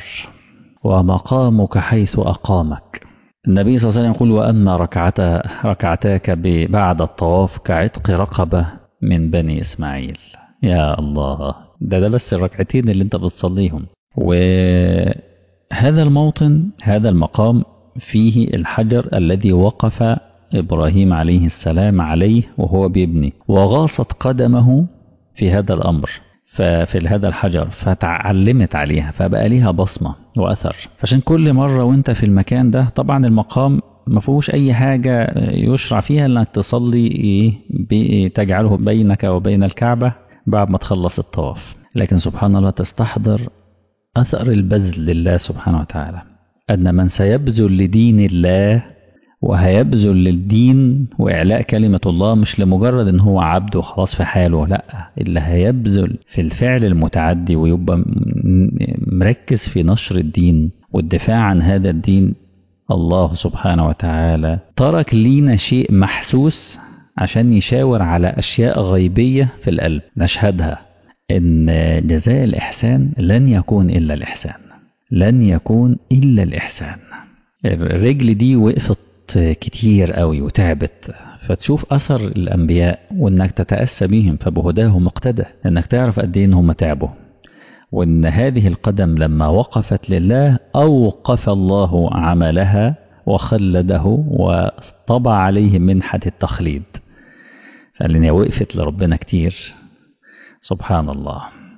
ومقامك حيث اقامك النبي صلى الله عليه وسلم يقول واما ركعتا ركعتاك بعد الطواف كعتق رقبه من بني اسماعيل يا الله ده ده بس الركعتين اللي انت بتصليهم وهذا الموطن هذا المقام فيه الحجر الذي وقف إبراهيم عليه السلام عليه وهو بيبني وغاصت قدمه في هذا الأمر ففي هذا الحجر فتعلمت عليها فبقى ليها بصمة وأثر فعشان كل مرة وانت في المكان ده طبعا المقام ما فيهوش أي حاجة يشرع فيها إنك تصلي إيه تجعله بينك وبين الكعبة بعد ما تخلص الطواف لكن سبحان الله تستحضر أثر البذل لله سبحانه وتعالى أن من سيبذل لدين الله وهيبذل للدين وإعلاء كلمة الله مش لمجرد إن هو عبد وخلاص في حاله لأ اللي هيبذل في الفعل المتعدي ويبقى مركز في نشر الدين والدفاع عن هذا الدين الله سبحانه وتعالى ترك لينا شيء محسوس عشان يشاور على أشياء غيبية في القلب نشهدها إن جزاء الإحسان لن يكون إلا الإحسان لن يكون إلا الإحسان الرجل دي وقفت كتير قوي وتعبت فتشوف أثر الأنبياء وإنك تتأسى بهم فبهداهم اقتدى إنك تعرف قد إيه إن هم تعبوا وإن هذه القدم لما وقفت لله أوقف الله عملها وخلده وطبع عليه منحة التخليد فلأن وقفت لربنا كتير سبحان الله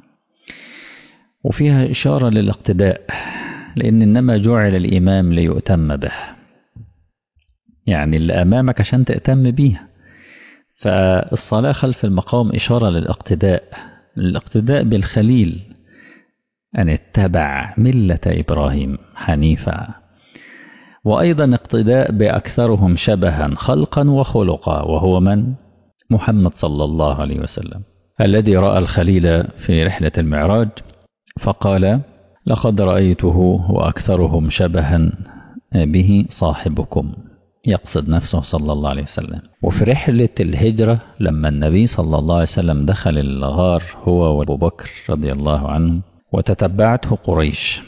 وفيها إشارة للاقتداء لأن إنما جعل الإمام ليؤتم به يعني اللي أمامك عشان تأتم بيها فالصلاة خلف المقام إشارة للاقتداء الاقتداء بالخليل أن اتبع ملة إبراهيم حنيفا وأيضا اقتداء بأكثرهم شبها خلقا وخلقا وهو من؟ محمد صلى الله عليه وسلم الذي رأى الخليل في رحلة المعراج فقال لقد رأيته وأكثرهم شبها به صاحبكم يقصد نفسه صلى الله عليه وسلم وفي رحلة الهجرة لما النبي صلى الله عليه وسلم دخل الغار هو وابو بكر رضي الله عنه وتتبعته قريش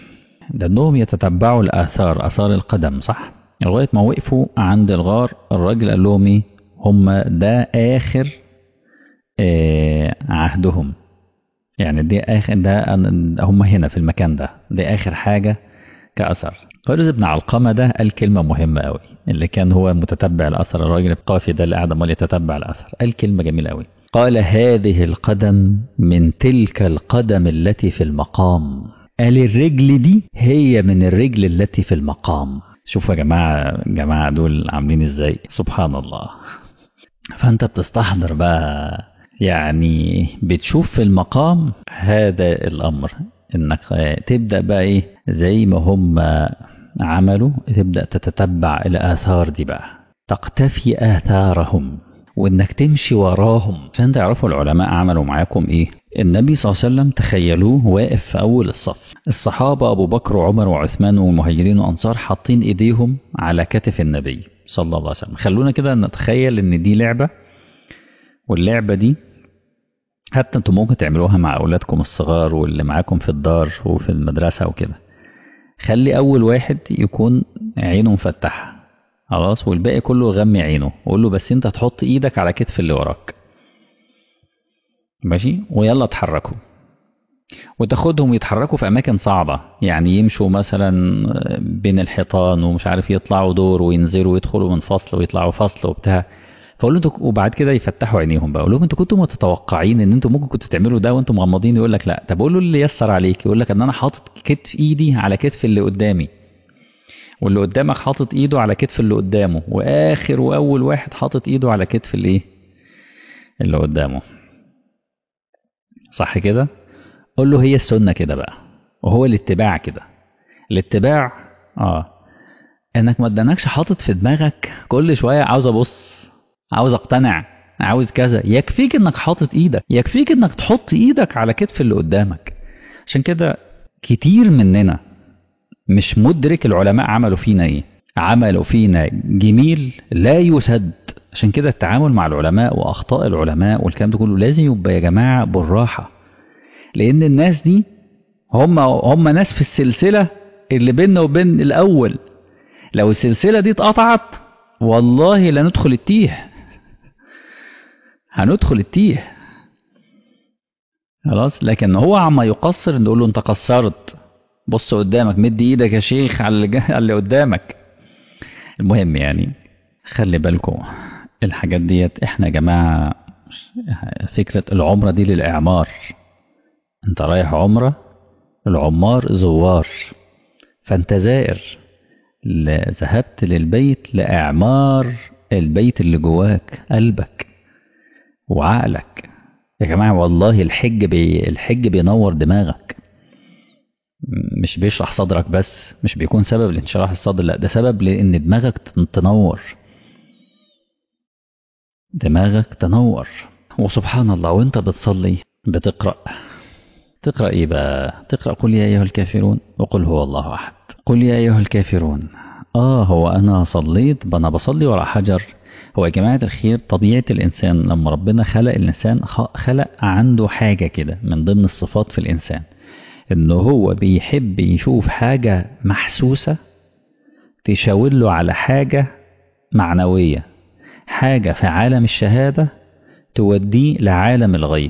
ده انهم يتتبعوا الاثار اثار القدم صح لغايه ما وقفوا عند الغار الراجل قال لهم ايه هم ده اخر آه عهدهم يعني دي اخر ده هم هنا في المكان ده دي اخر حاجه كاثر فارس بن علقمه ده قال كلمه مهمه قوي اللي كان هو متتبع الاثر الراجل القافي ده اللي قاعد امال يتتبع الاثر قال كلمه جميله قوي قال هذه القدم من تلك القدم التي في المقام قال الرجل دي هي من الرجل التي في المقام شوفوا يا جماعة جماعة دول عاملين ازاي سبحان الله فانت بتستحضر بقى يعني بتشوف في المقام هذا الامر انك تبدأ بقى ايه زي ما هم عملوا تبدأ تتتبع الآثار دي بقى تقتفي آثارهم وانك تمشي وراهم عشان تعرفوا العلماء عملوا معاكم ايه النبي صلى الله عليه وسلم تخيلوه واقف في اول الصف الصحابه ابو بكر وعمر وعثمان والمهاجرين والانصار حاطين ايديهم على كتف النبي صلى الله عليه وسلم خلونا كده نتخيل ان دي لعبه واللعبه دي حتى انتم ممكن تعملوها مع اولادكم الصغار واللي معاكم في الدار وفي المدرسه وكده خلي اول واحد يكون عينه مفتحه خلاص والباقي كله غمي عينه وقول له بس انت تحط ايدك على كتف اللي وراك ماشي ويلا اتحركوا وتاخدهم يتحركوا في اماكن صعبه يعني يمشوا مثلا بين الحيطان ومش عارف يطلعوا دور وينزلوا ويدخلوا من فصل ويطلعوا فصل وبتاع فاقول له انتوا وبعد كده يفتحوا عينيهم بقى اقول لهم انتوا كنتوا متوقعين ان انتوا ممكن كنتوا تعملوا ده وانتم مغمضين يقول لك لا طب قول له اللي يسر عليك يقول لك ان انا حاطط كتف ايدي على كتف اللي قدامي واللي قدامك حاطط ايده على كتف اللي قدامه واخر واول واحد حاطط ايده على كتف الايه اللي قدامه صح كده قول له هي السنه كده بقى وهو الاتباع كده الاتباع اه انك ما ادانكش حاطط في دماغك كل شويه عاوز ابص عاوز اقتنع عاوز كذا يكفيك انك حاطط ايدك يكفيك انك تحط ايدك على كتف اللي قدامك عشان كده كتير مننا مش مدرك العلماء عملوا فينا ايه عملوا فينا جميل لا يسد عشان كده التعامل مع العلماء واخطاء العلماء والكلام ده كله لازم يبقى يا جماعه بالراحه لان الناس دي هم هم ناس في السلسله اللي بيننا وبين الاول لو السلسله دي اتقطعت والله لا ندخل التيه هندخل التيه خلاص لكن هو عما يقصر نقول له انت قصرت بص قدامك مد ايدك يا شيخ على اللي, على اللي قدامك المهم يعني خلي بالكم الحاجات ديت احنا يا جماعه فكره العمره دي للاعمار انت رايح عمره العمار زوار فانت زائر ذهبت للبيت لاعمار البيت اللي جواك قلبك وعقلك يا جماعه والله الحج بي الحج بينور دماغك مش بيشرح صدرك بس مش بيكون سبب لانشراح الصدر لا ده سبب لان دماغك تنور دماغك تنور وسبحان الله وانت بتصلي بتقرأ تقرأ ايه بقى تقرأ قل يا ايها الكافرون وقل هو الله احد قل يا ايها الكافرون اه هو انا صليت انا بصلي ورا حجر هو يا جماعة الخير طبيعة الإنسان لما ربنا خلق الإنسان خلق عنده حاجة كده من ضمن الصفات في الإنسان إنه هو بيحب يشوف حاجة محسوسة تشاور له على حاجة معنوية حاجة في عالم الشهادة توديه لعالم الغيب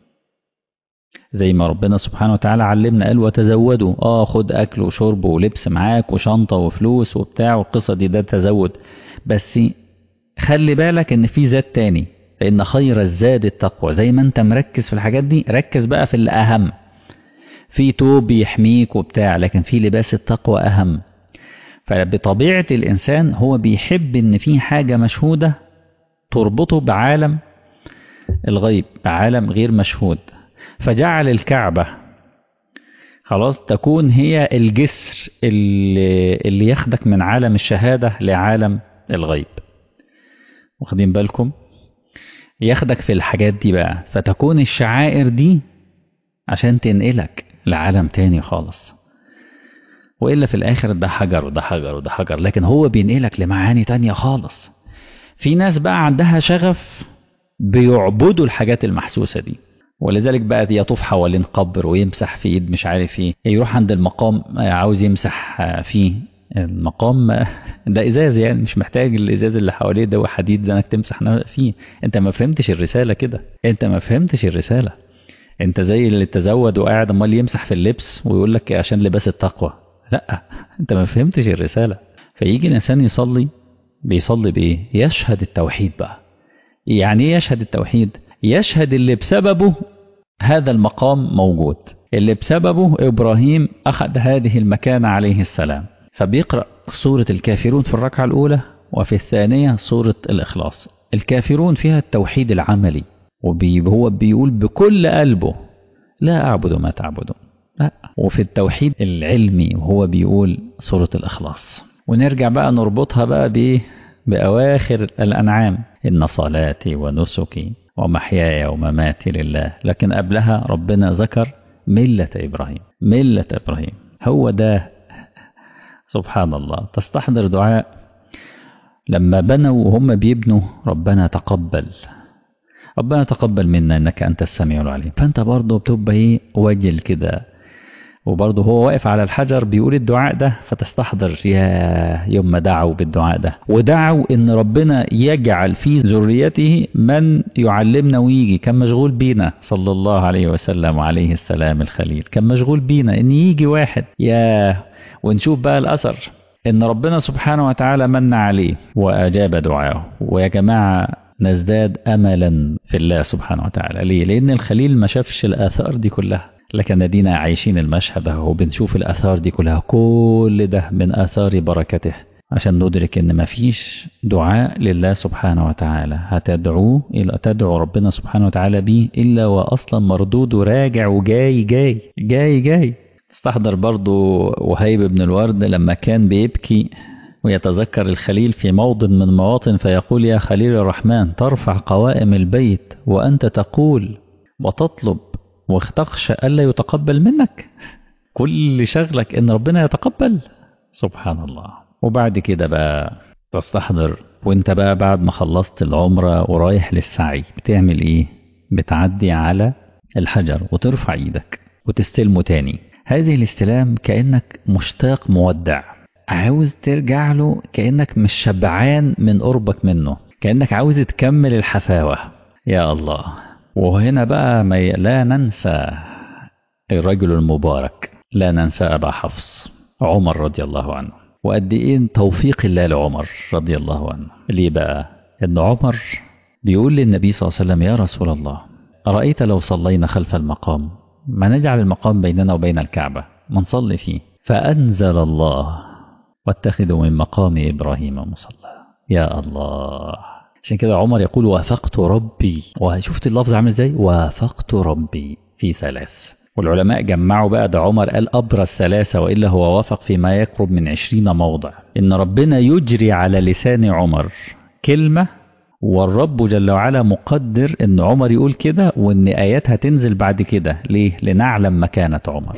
زي ما ربنا سبحانه وتعالى علمنا قال وتزودوا اه خد اكل وشرب ولبس معاك وشنطة وفلوس وبتاع والقصة دي ده تزود بس خلي بالك ان في زاد تاني فان خير الزاد التقوى زي ما انت مركز في الحاجات دي ركز بقى في الاهم في توب يحميك وبتاع لكن في لباس التقوى اهم فبطبيعة الانسان هو بيحب ان في حاجة مشهودة تربطه بعالم الغيب بعالم غير مشهود فجعل الكعبة خلاص تكون هي الجسر اللي, اللي ياخدك من عالم الشهادة لعالم الغيب واخدين بالكم ياخدك في الحاجات دي بقى فتكون الشعائر دي عشان تنقلك لعالم تاني خالص وإلا في الآخر ده حجر وده حجر وده حجر لكن هو بينقلك لمعاني تانية خالص في ناس بقى عندها شغف بيعبدوا الحاجات المحسوسة دي ولذلك بقى يطوف حوالين قبر ويمسح في ايد مش عارف ايه يروح عند المقام عاوز يمسح فيه المقام ده ازاز يعني مش محتاج الازاز اللي حواليه ده وحديد ده انك تمسح فيه انت ما فهمتش الرساله كده انت ما فهمتش الرساله انت زي اللي تزود وقاعد امال يمسح في اللبس ويقول لك عشان لباس التقوى لا انت ما فهمتش الرساله فيجي الانسان يصلي بيصلي بايه يشهد التوحيد بقى يعني ايه يشهد التوحيد يشهد اللي بسببه هذا المقام موجود اللي بسببه ابراهيم اخذ هذه المكانه عليه السلام فبيقرأ سورة الكافرون في الركعة الأولى وفي الثانية سورة الإخلاص الكافرون فيها التوحيد العملي وهو بيقول بكل قلبه لا أعبد ما تعبدون لا وفي التوحيد العلمي وهو بيقول سورة الإخلاص ونرجع بقى نربطها بقى بإيه بأواخر الأنعام إن صلاتي ونسكي ومحياي ومماتي لله لكن قبلها ربنا ذكر ملة إبراهيم ملة إبراهيم هو ده سبحان الله تستحضر دعاء لما بنوا وهم بيبنوا ربنا تقبل ربنا تقبل منا انك انت السميع العليم فانت برضه بتبقى ايه وجل كده وبرضه هو واقف على الحجر بيقول الدعاء ده فتستحضر يا يوم ما دعوا بالدعاء ده ودعوا ان ربنا يجعل في ذريته من يعلمنا ويجي كان مشغول بينا صلى الله عليه وسلم وعليه السلام الخليل كان مشغول بينا ان يجي واحد يا ونشوف بقى الأثر إن ربنا سبحانه وتعالى من عليه وأجاب دعاه ويا جماعة نزداد أملا في الله سبحانه وتعالى ليه؟ لأن الخليل ما شافش الآثار دي كلها لكن ادينا عايشين المشهد اهو بنشوف الآثار دي كلها كل ده من آثار بركته عشان ندرك ان مفيش دعاء لله سبحانه وتعالى هتدعوه الى تدعو ربنا سبحانه وتعالى بيه الا واصلا مردود وراجع وجاي جاي جاي جاي استحضر برضو وهيب بن الورد لما كان بيبكي ويتذكر الخليل في موضع من مواطن فيقول يا خليل الرحمن ترفع قوائم البيت وأنت تقول وتطلب وتخشى ألا يتقبل منك كل شغلك إن ربنا يتقبل سبحان الله وبعد كده بقى تستحضر وانت بقى بعد ما خلصت العمرة ورايح للسعي بتعمل ايه بتعدي على الحجر وترفع ايدك وتستلمه تاني هذه الاستلام كأنك مشتاق مودع عاوز ترجع له كأنك مش شبعان من قربك منه كأنك عاوز تكمل الحفاوة يا الله وهنا بقى ما ي... لا ننسى الرجل المبارك لا ننسى أبا حفص عمر رضي الله عنه وقد إيه توفيق الله لعمر رضي الله عنه ليه بقى إن عمر بيقول للنبي صلى الله عليه وسلم يا رسول الله أرأيت لو صلينا خلف المقام ما نجعل المقام بيننا وبين الكعبة ما نصلي فيه فأنزل الله واتخذوا من مقام إبراهيم مصلى يا الله عشان كده عمر يقول وافقت ربي وشفت اللفظ عامل ازاي وافقت ربي في ثلاث والعلماء جمعوا بقى ده عمر قال أبرز ثلاثة وإلا هو وافق فيما يقرب من عشرين موضع إن ربنا يجري على لسان عمر كلمة والرب جل وعلا مقدر ان عمر يقول كده وان ايات هتنزل بعد كده ليه لنعلم مكانة عمر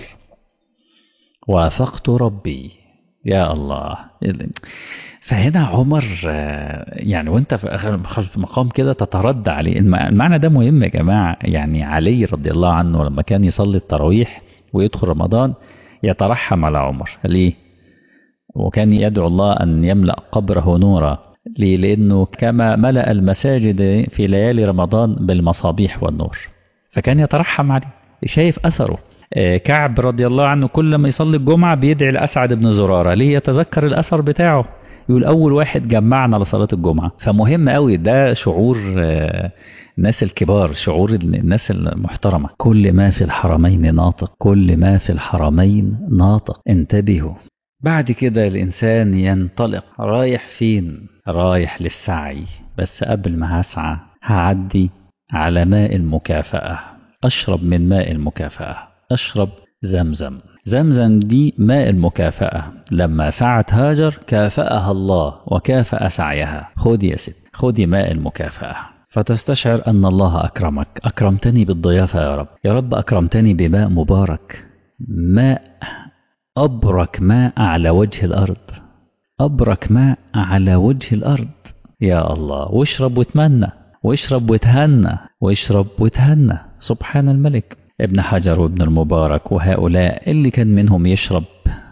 وافقت ربي يا الله فهنا عمر يعني وانت في مقام كده تتردى عليه المعنى ده مهم يا جماعة يعني علي رضي الله عنه لما كان يصلي التراويح ويدخل رمضان يترحم على عمر ليه وكان يدعو الله أن يملأ قبره نورا ليه؟ لأنه كما ملأ المساجد في ليالي رمضان بالمصابيح والنور فكان يترحم عليه شايف أثره كعب رضي الله عنه كل ما يصلي الجمعة بيدعي لأسعد بن زرارة ليه يتذكر الأثر بتاعه يقول أول واحد جمعنا لصلاة الجمعة فمهم قوي ده شعور الناس الكبار شعور الناس المحترمة كل ما في الحرمين ناطق كل ما في الحرمين ناطق انتبهوا بعد كده الإنسان ينطلق رايح فين رايح للسعي بس قبل ما هسعى هعدي على ماء المكافأة أشرب من ماء المكافأة أشرب زمزم زمزم دي ماء المكافأة لما سعت هاجر كافأها الله وكافأ سعيها خذي يا ست خذي ماء المكافأة فتستشعر أن الله أكرمك أكرمتني بالضيافة يا رب يا رب أكرمتني بماء مبارك ماء أبرك ماء على وجه الأرض أبرك ماء على وجه الأرض يا الله واشرب وتمنى واشرب وتهنى واشرب وتهنى سبحان الملك ابن حجر وابن المبارك وهؤلاء اللي كان منهم يشرب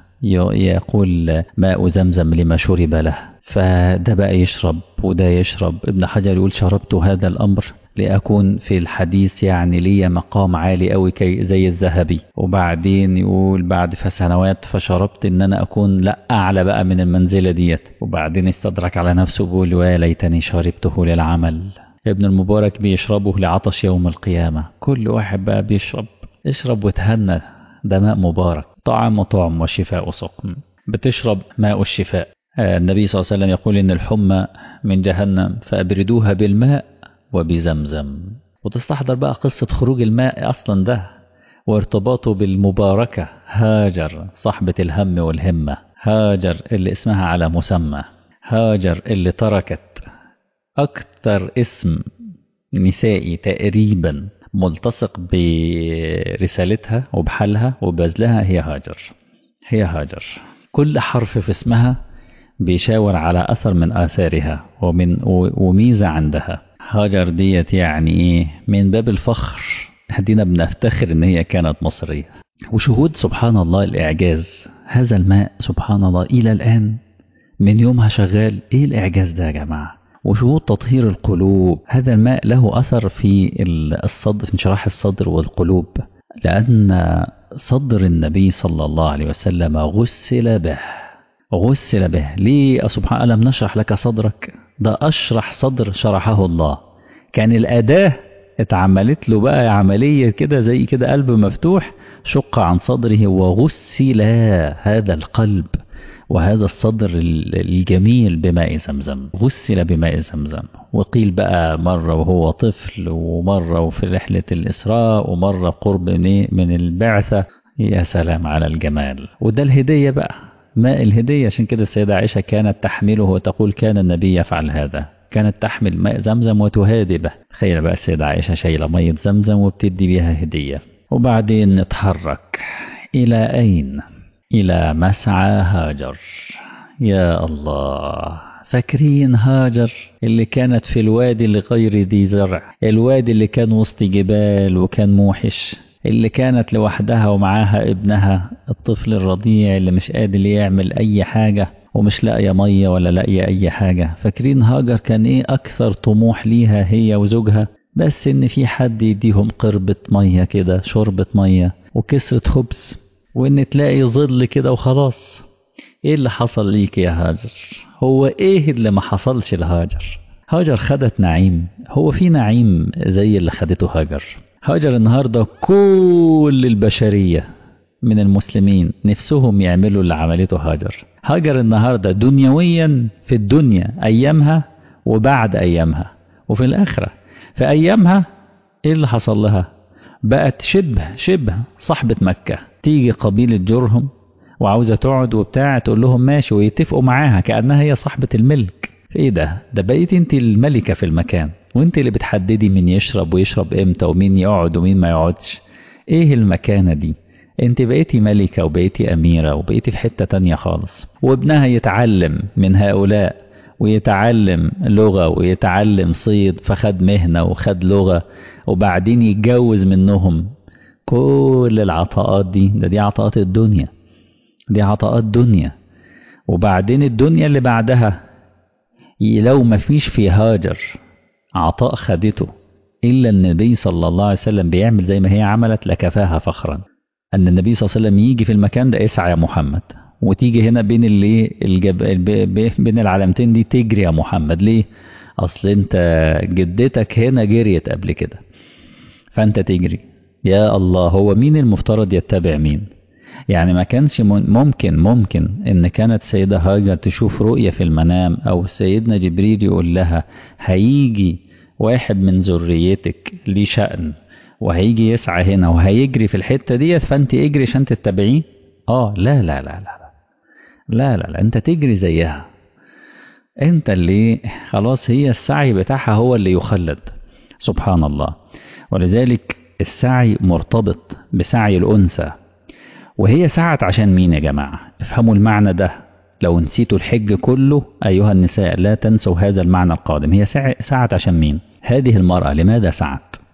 يقول ماء زمزم لما شرب له فده بقى يشرب وده يشرب ابن حجر يقول شربت هذا الأمر لأكون في الحديث يعني لي مقام عالي أوي كي زي الذهبي وبعدين يقول بعد فسنوات فشربت إن أنا أكون لا أعلى بقى من المنزلة ديت وبعدين استدرك على نفسه بيقول ويا ليتني شربته للعمل ابن المبارك بيشربه لعطش يوم القيامة كل واحد بقى بيشرب اشرب وتهنى ده ماء مبارك طعام طعم وشفاء سقم بتشرب ماء الشفاء النبي صلى الله عليه وسلم يقول إن الحمى من جهنم فأبردوها بالماء وبزمزم وتستحضر بقى قصة خروج الماء أصلا ده وارتباطه بالمباركة هاجر صاحبة الهم والهمة هاجر اللي اسمها على مسمى هاجر اللي تركت أكثر اسم نسائي تقريبا ملتصق برسالتها وبحالها وبذلها هي هاجر هي هاجر كل حرف في اسمها بيشاور على أثر من آثارها ومن وميزة عندها هاجر ديت يعني إيه من باب الفخر هدينا بنفتخر إن هي كانت مصرية وشهود سبحان الله الإعجاز هذا الماء سبحان الله إلى الآن من يومها شغال إيه الإعجاز ده يا جماعة وشهود تطهير القلوب هذا الماء له أثر في الصدر في انشراح الصدر والقلوب لأن صدر النبي صلى الله عليه وسلم غسل به غسل به ليه سبحان الله لم نشرح لك صدرك ده أشرح صدر شرحه الله كان الأداة اتعملت له بقى عملية كده زي كده قلب مفتوح شق عن صدره وغسل هذا القلب وهذا الصدر الجميل بماء زمزم غسل بماء زمزم وقيل بقى مرة وهو طفل ومرة في رحلة الإسراء ومرة قرب من البعثة يا سلام على الجمال وده الهدية بقى ماء الهدية عشان كده السيدة عائشة كانت تحمله وتقول كان النبي يفعل هذا كانت تحمل ماء زمزم وتهادي به تخيل بقى السيدة عائشة شايلة مية زمزم وبتدي بيها هدية وبعدين نتحرك إلى أين؟ إلى مسعى هاجر يا الله فاكرين هاجر اللي كانت في الوادي لغير ذي زرع الوادي اللي كان وسط جبال وكان موحش اللي كانت لوحدها ومعاها ابنها الطفل الرضيع اللي مش قادر يعمل أي حاجة ومش لاقية مية ولا لاقية أي حاجة فاكرين هاجر كان إيه أكثر طموح ليها هي وزوجها بس إن في حد يديهم قربة مية كده شربة مية وكسرة خبز وإن تلاقي ظل كده وخلاص إيه اللي حصل ليك يا هاجر هو إيه اللي ما حصلش لهاجر هاجر خدت نعيم هو في نعيم زي اللي خدته هاجر هاجر النهاردة كل البشرية من المسلمين نفسهم يعملوا اللي عملته هاجر هاجر النهاردة دنيويا في الدنيا أيامها وبعد أيامها وفي الآخرة في أيامها إيه اللي حصل لها بقت شبه شبه صاحبة مكة تيجي قبيلة جرهم وعاوزة تقعد وبتاع تقول لهم ماشي ويتفقوا معاها كأنها هي صاحبة الملك ايه ده ده بقيت انت الملكة في المكان وانت اللي بتحددي مين يشرب ويشرب امتى ومين يقعد ومين ما يقعدش ايه المكانة دي انت بقيتي ملكة وبقيتي اميرة وبقيتي في حتة تانية خالص وابنها يتعلم من هؤلاء ويتعلم لغة ويتعلم صيد فخد مهنة وخد لغة وبعدين يتجوز منهم كل العطاءات دي ده دي عطاءات الدنيا دي عطاءات دنيا وبعدين الدنيا اللي بعدها لو ما فيش في هاجر عطاء خدته إلا النبي صلى الله عليه وسلم بيعمل زي ما هي عملت لكفاها فخرا أن النبي صلى الله عليه وسلم يجي في المكان ده اسعى يا محمد وتيجي هنا بين اللي الجب... بين العلامتين دي تجري يا محمد ليه أصل أنت جدتك هنا جريت قبل كده فأنت تجري يا الله هو مين المفترض يتبع مين يعني ما كانش ممكن ممكن ان كانت سيدة هاجر تشوف رؤية في المنام او سيدنا جبريل يقول لها هيجي واحد من ذريتك ليه شأن وهيجي يسعى هنا وهيجري في الحتة ديت فانت اجري عشان تتبعيه اه لا لا لا لا لا لا لا انت تجري زيها انت اللي خلاص هي السعي بتاعها هو اللي يخلد سبحان الله ولذلك السعي مرتبط بسعي الأنثى وهي سعت عشان مين يا جماعة افهموا المعنى ده لو نسيتوا الحج كله أيها النساء لا تنسوا هذا المعنى القادم هي سعت عشان مين هذه المرأة لماذا سعت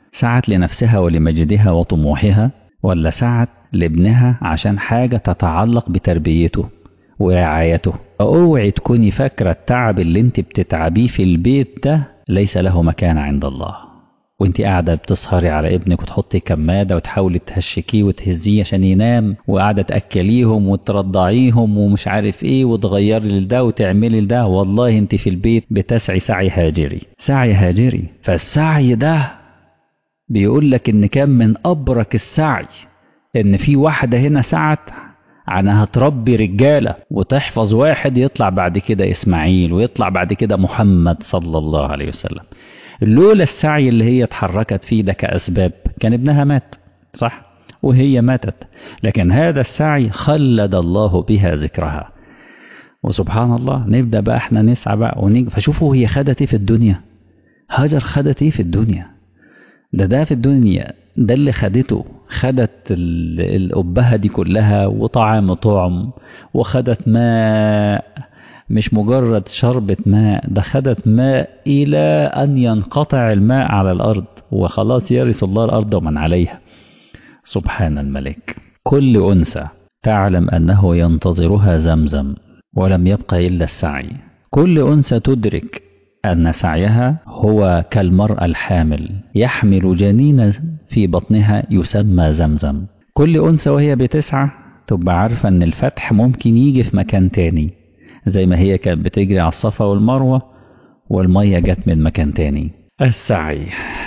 سعت لنفسها ولمجدها وطموحها ولا سعت لابنها عشان حاجة تتعلق بتربيته ورعايته اوعي تكوني فاكرة التعب اللي انت بتتعبيه في البيت ده ليس له مكان عند الله وانت قاعدة بتسهري على ابنك وتحطي كمادة وتحاولي تهشكيه وتهزيه عشان ينام وقاعدة تأكليهم وترضعيهم ومش عارف ايه وتغيري لده وتعملي لده والله انت في البيت بتسعي سعي هاجري سعي هاجري فالسعي ده بيقول لك ان كان من ابرك السعي ان في واحدة هنا سعت عنها تربي رجالة وتحفظ واحد يطلع بعد كده إسماعيل ويطلع بعد كده محمد صلى الله عليه وسلم لولا السعي اللي هي اتحركت فيه ده كأسباب كان ابنها مات صح وهي ماتت لكن هذا السعي خلد الله بها ذكرها وسبحان الله نبدأ بقى احنا نسعى بقى ونيجي فشوفوا هي خدت ايه في الدنيا هاجر خدت ايه في الدنيا ده ده في الدنيا ده اللي خدته خدت الأبهة دي كلها وطعام طعم وخدت ماء مش مجرد شربة ماء ده خدت ماء إلى أن ينقطع الماء على الأرض وخلاص يرث الله الأرض ومن عليها سبحان الملك كل أنثى تعلم أنه ينتظرها زمزم ولم يبق إلا السعي كل أنثى تدرك أن سعيها هو كالمرأة الحامل يحمل جنين في بطنها يسمى زمزم كل أنثى وهي بتسعى تبقى عارفة أن الفتح ممكن يجي في مكان تاني زي ما هي كانت بتجري على الصفا والمروة والمية جت من مكان تاني السعي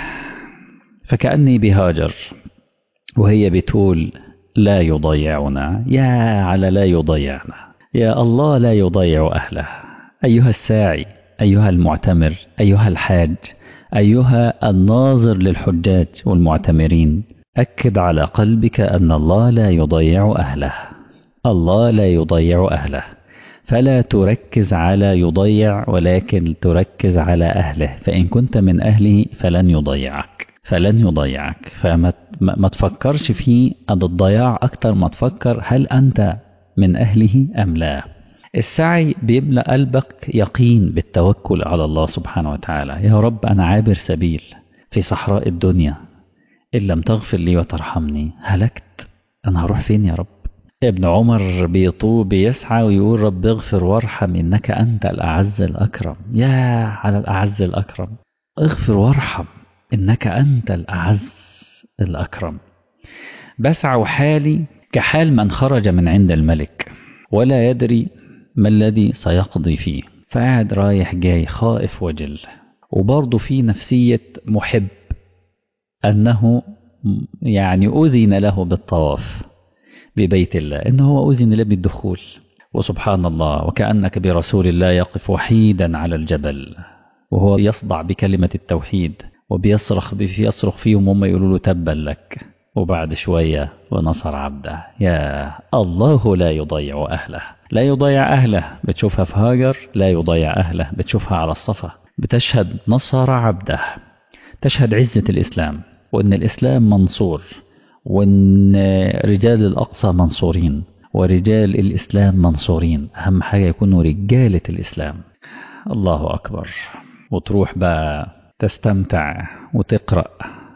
فكأني بهاجر وهي بتقول لا يضيعنا يا على لا يضيعنا يا الله لا يضيع أهله أيها الساعي أيها المعتمر أيها الحاج أيها الناظر للحجاج والمعتمرين أكد على قلبك أن الله لا يضيع أهله الله لا يضيع أهله فلا تركز على يضيع ولكن تركز على أهله فإن كنت من أهله فلن يضيعك فلن يضيعك فما ما تفكرش في الضياع أكتر ما تفكر هل أنت من أهله أم لا السعي بيملأ قلبك يقين بالتوكل على الله سبحانه وتعالى يا رب أنا عابر سبيل في صحراء الدنيا إن لم تغفر لي وترحمني هلكت أنا هروح فين يا رب ابن عمر بيطوب بيسعى ويقول رب اغفر وارحم إنك أنت الأعز الأكرم يا على الأعز الأكرم اغفر وارحم إنك أنت الأعز الأكرم بسعى حالي كحال من خرج من عند الملك ولا يدري ما الذي سيقضي فيه فقاعد رايح جاي خائف وجل وبرضه في نفسية محب أنه يعني أذن له بالطواف ببيت الله إنه هو أذن له بالدخول وسبحان الله وكأنك برسول الله يقف وحيدا على الجبل وهو يصدع بكلمة التوحيد وبيصرخ بيصرخ فيهم وهم يقولوا له تبا لك وبعد شوية ونصر عبده يا الله لا يضيع أهله لا يضيع أهله بتشوفها في هاجر لا يضيع أهله بتشوفها على الصفا بتشهد نصر عبده تشهد عزة الإسلام وأن الإسلام منصور وأن رجال الأقصى منصورين ورجال الإسلام منصورين أهم حاجة يكونوا رجالة الإسلام الله أكبر وتروح بقى تستمتع وتقرأ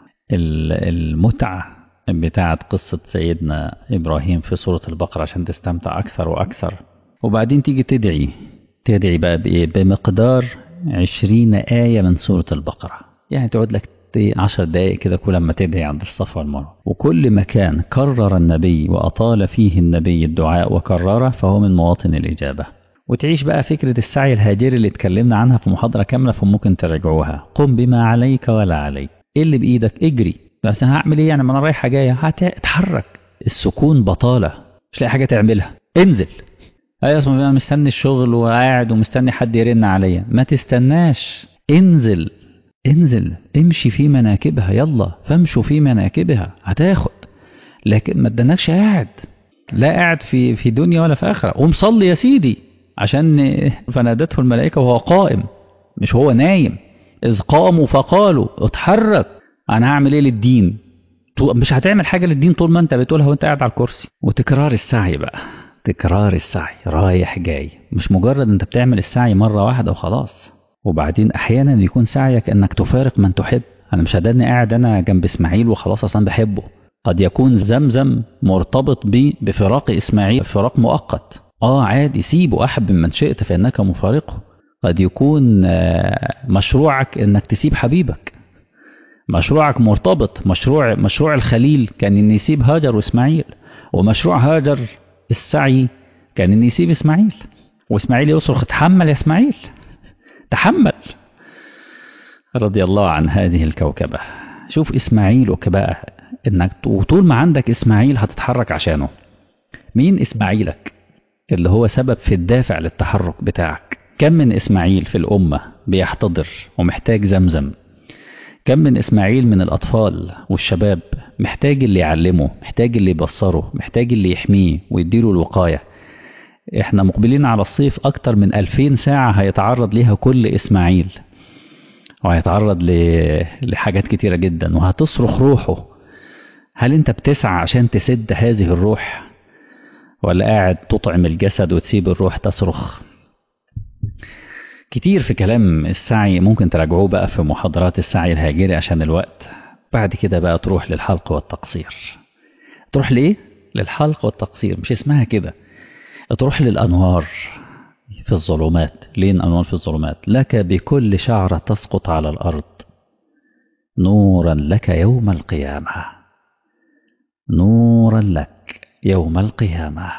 المتعة بتاعة قصة سيدنا إبراهيم في سورة البقرة عشان تستمتع أكثر وأكثر وبعدين تيجي تدعي تدعي بقى بإيه بمقدار عشرين آية من سورة البقرة يعني تقعد لك عشر دقائق كده كل ما تدعي عند الصفا والمروة وكل مكان كرر النبي وأطال فيه النبي الدعاء وكرره فهو من مواطن الإجابة وتعيش بقى فكرة السعي الهاجري اللي اتكلمنا عنها في محاضرة كاملة فممكن تراجعوها قم بما عليك ولا عليك ايه اللي بإيدك اجري بس انا هعمل ايه يعني ما انا رايحة جاية هتتحرك السكون بطالة مش لاقي حاجة تعملها انزل اي اصلا انا مستني الشغل وقاعد ومستني حد يرن عليا ما تستناش انزل انزل امشي في مناكبها يلا فامشوا في مناكبها هتاخد لكن ما تدنكش قاعد لا قاعد في في دنيا ولا في اخره قوم صلي يا سيدي عشان فنادته الملائكه وهو قائم مش هو نايم اذ قاموا فقالوا اتحرك انا هعمل ايه للدين مش هتعمل حاجه للدين طول ما انت بتقولها وانت قاعد على الكرسي وتكرار السعي بقى تكرار السعي رايح جاي مش مجرد انت بتعمل السعي مره واحده وخلاص وبعدين احيانا يكون سعيك انك تفارق من تحب انا مش هداني قاعد انا جنب اسماعيل وخلاص اصلا بحبه قد يكون زمزم مرتبط بي بفراق اسماعيل فراق مؤقت اه عادي سيبه احب من شئت فانك مفارقه قد يكون مشروعك انك تسيب حبيبك مشروعك مرتبط مشروع مشروع الخليل كان ان يسيب هاجر واسماعيل ومشروع هاجر السعي كان ان يسيب اسماعيل واسماعيل يصرخ تحمل يا اسماعيل تحمل رضي الله عن هذه الكوكبة شوف اسماعيلك بقى انك وطول ما عندك اسماعيل هتتحرك عشانه مين اسماعيلك اللي هو سبب في الدافع للتحرك بتاعك كم من اسماعيل في الأمة بيحتضر ومحتاج زمزم كم من إسماعيل من الأطفال والشباب محتاج اللي يعلمه محتاج اللي يبصره محتاج اللي يحميه ويديله الوقاية احنا مقبلين على الصيف أكتر من ألفين ساعة هيتعرض ليها كل إسماعيل وهيتعرض لحاجات كتيرة جدا وهتصرخ روحه هل انت بتسعى عشان تسد هذه الروح ولا قاعد تطعم الجسد وتسيب الروح تصرخ كتير في كلام السعي ممكن تراجعوه بقى في محاضرات السعي الهاجري عشان الوقت بعد كده بقى تروح للحلق والتقصير تروح لإيه؟ للحلق والتقصير مش اسمها كده تروح للأنوار في الظلمات ليه الأنوار في الظلمات لك بكل شعرة تسقط على الأرض نورا لك يوم القيامة نورا لك يوم القيامة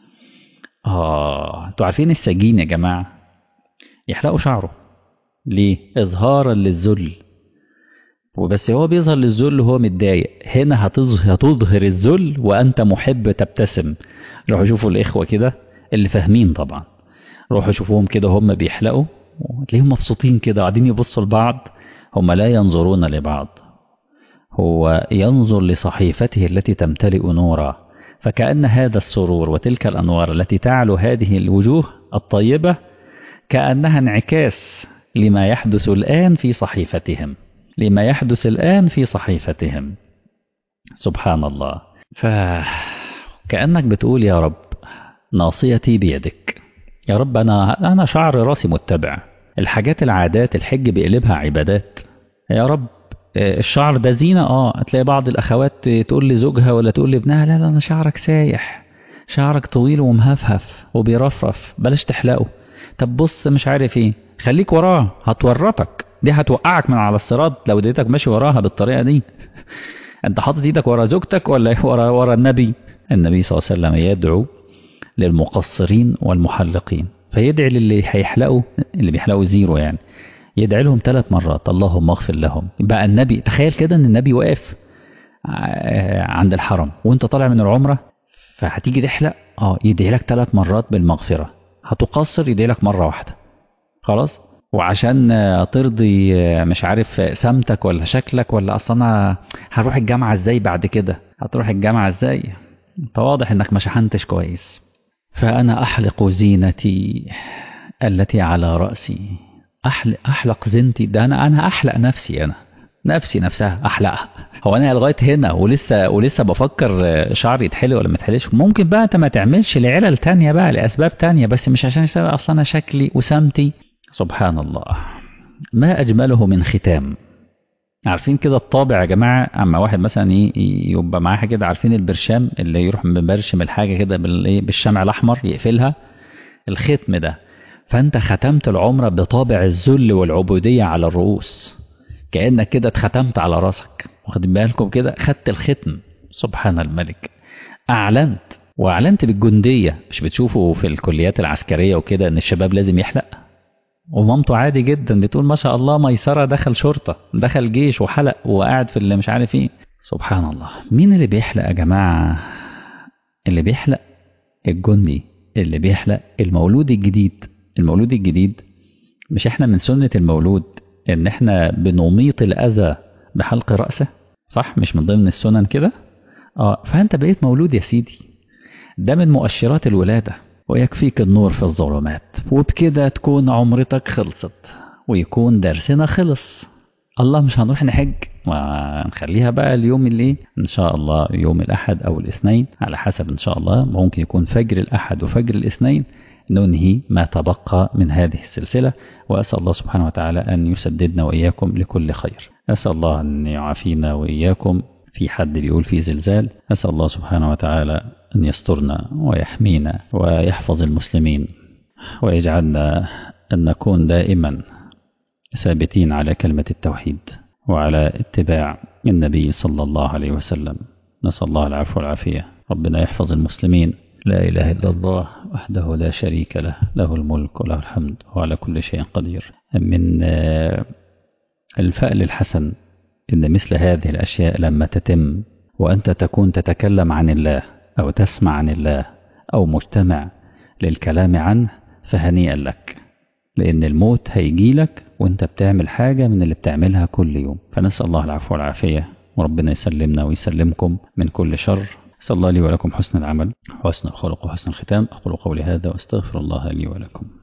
آه انتوا عارفين السجين يا جماعة يحلقوا شعره ليه إظهارا للذل وبس هو بيظهر للذل وهو متضايق هنا هتظهر, هتظهر الذل وأنت محب تبتسم روحوا شوفوا الإخوة كده اللي فاهمين طبعا روحوا شوفوهم كده هم بيحلقوا وتلاقيهم مبسوطين كده قاعدين يبصوا لبعض هم لا ينظرون لبعض هو ينظر لصحيفته التي تمتلئ نورا فكأن هذا السرور وتلك الأنوار التي تعلو هذه الوجوه الطيبة كأنها انعكاس لما يحدث الآن في صحيفتهم لما يحدث الآن في صحيفتهم سبحان الله فكأنك بتقول يا رب ناصيتي بيدك يا رب أنا, أنا شعر راسي متبع الحاجات العادات الحج بيقلبها عبادات يا رب الشعر ده زينة اه هتلاقي بعض الأخوات تقول لزوجها ولا تقول لابنها لا لا أنا شعرك سايح شعرك طويل ومهفهف وبيرفرف بلاش تحلقه طب بص مش عارف ايه خليك وراه هتورطك دي هتوقعك من على الصراط لو اديتك ماشي وراها بالطريقة دي انت حاطط ايدك ورا زوجتك ولا ورا ورا النبي النبي صلى الله عليه وسلم يدعو للمقصرين والمحلقين فيدعي للي هيحلقوا اللي بيحلقوا زيرو يعني يدعي لهم ثلاث مرات اللهم اغفر لهم بقى النبي تخيل كده ان النبي واقف عند الحرم وانت طالع من العمرة فهتيجي تحلق اه يدعي لك ثلاث مرات بالمغفرة هتقصر يدعي لك مرة واحدة خلاص وعشان ترضي مش عارف سمتك ولا شكلك ولا اصلا انا هروح الجامعة ازاي بعد كده هتروح الجامعة ازاي انت واضح انك ما شحنتش كويس فانا احلق زينتي التي على رأسي أحلق, أحلق زينتي ده أنا أنا أحلق نفسي أنا نفسي نفسها أحلقها هو أنا لغاية هنا ولسه ولسه بفكر شعري يتحلق ولا ما يتحلقش ممكن بقى أنت ما تعملش لعلل تانية بقى لأسباب تانية بس مش عشان يسبب أصلا أنا شكلي وسمتي سبحان الله ما أجمله من ختام عارفين كده الطابع يا جماعة أما واحد مثلا يبقى معاها كده عارفين البرشام اللي يروح مبرشم الحاجة كده بالشمع الأحمر يقفلها الختم ده فأنت ختمت العمرة بطابع الذل والعبودية على الرؤوس كأنك كده اتختمت على راسك واخدين بالكم كده خدت الختم سبحان الملك أعلنت وأعلنت بالجندية مش بتشوفوا في الكليات العسكرية وكده إن الشباب لازم يحلق ومامته عادي جدا بتقول ما شاء الله ميسرة دخل شرطة دخل جيش وحلق وقاعد في اللي مش عارف ايه سبحان الله مين اللي بيحلق يا جماعة اللي بيحلق الجندي اللي بيحلق المولود الجديد المولود الجديد مش احنا من سنة المولود ان احنا بنميط الاذى بحلق رأسه صح مش من ضمن السنن كده اه فانت بقيت مولود يا سيدي ده من مؤشرات الولادة ويكفيك النور في الظلمات وبكده تكون عمرتك خلصت ويكون درسنا خلص الله مش هنروح نحج ونخليها بقى اليوم اللي ان شاء الله يوم الاحد او الاثنين على حسب ان شاء الله ممكن يكون فجر الاحد وفجر الاثنين ننهي ما تبقى من هذه السلسلة وأسأل الله سبحانه وتعالى أن يسددنا وإياكم لكل خير أسأل الله أن يعافينا وإياكم في حد بيقول في زلزال أسأل الله سبحانه وتعالى أن يسترنا ويحمينا ويحفظ المسلمين ويجعلنا أن نكون دائما ثابتين على كلمة التوحيد وعلى اتباع النبي صلى الله عليه وسلم نسأل الله العفو والعافية ربنا يحفظ المسلمين لا إله إلا الله وحده لا شريك له له الملك وله الحمد وعلى كل شيء قدير من الفأل الحسن إن مثل هذه الأشياء لما تتم وأنت تكون تتكلم عن الله أو تسمع عن الله أو مجتمع للكلام عنه فهنيئا لك لأن الموت هيجي لك وأنت بتعمل حاجة من اللي بتعملها كل يوم فنسأل الله العفو والعافية وربنا يسلمنا ويسلمكم من كل شر صلى الله لي ولكم حسن العمل وحسن الخلق وحسن الختام أقول قولي هذا وأستغفر الله لي ولكم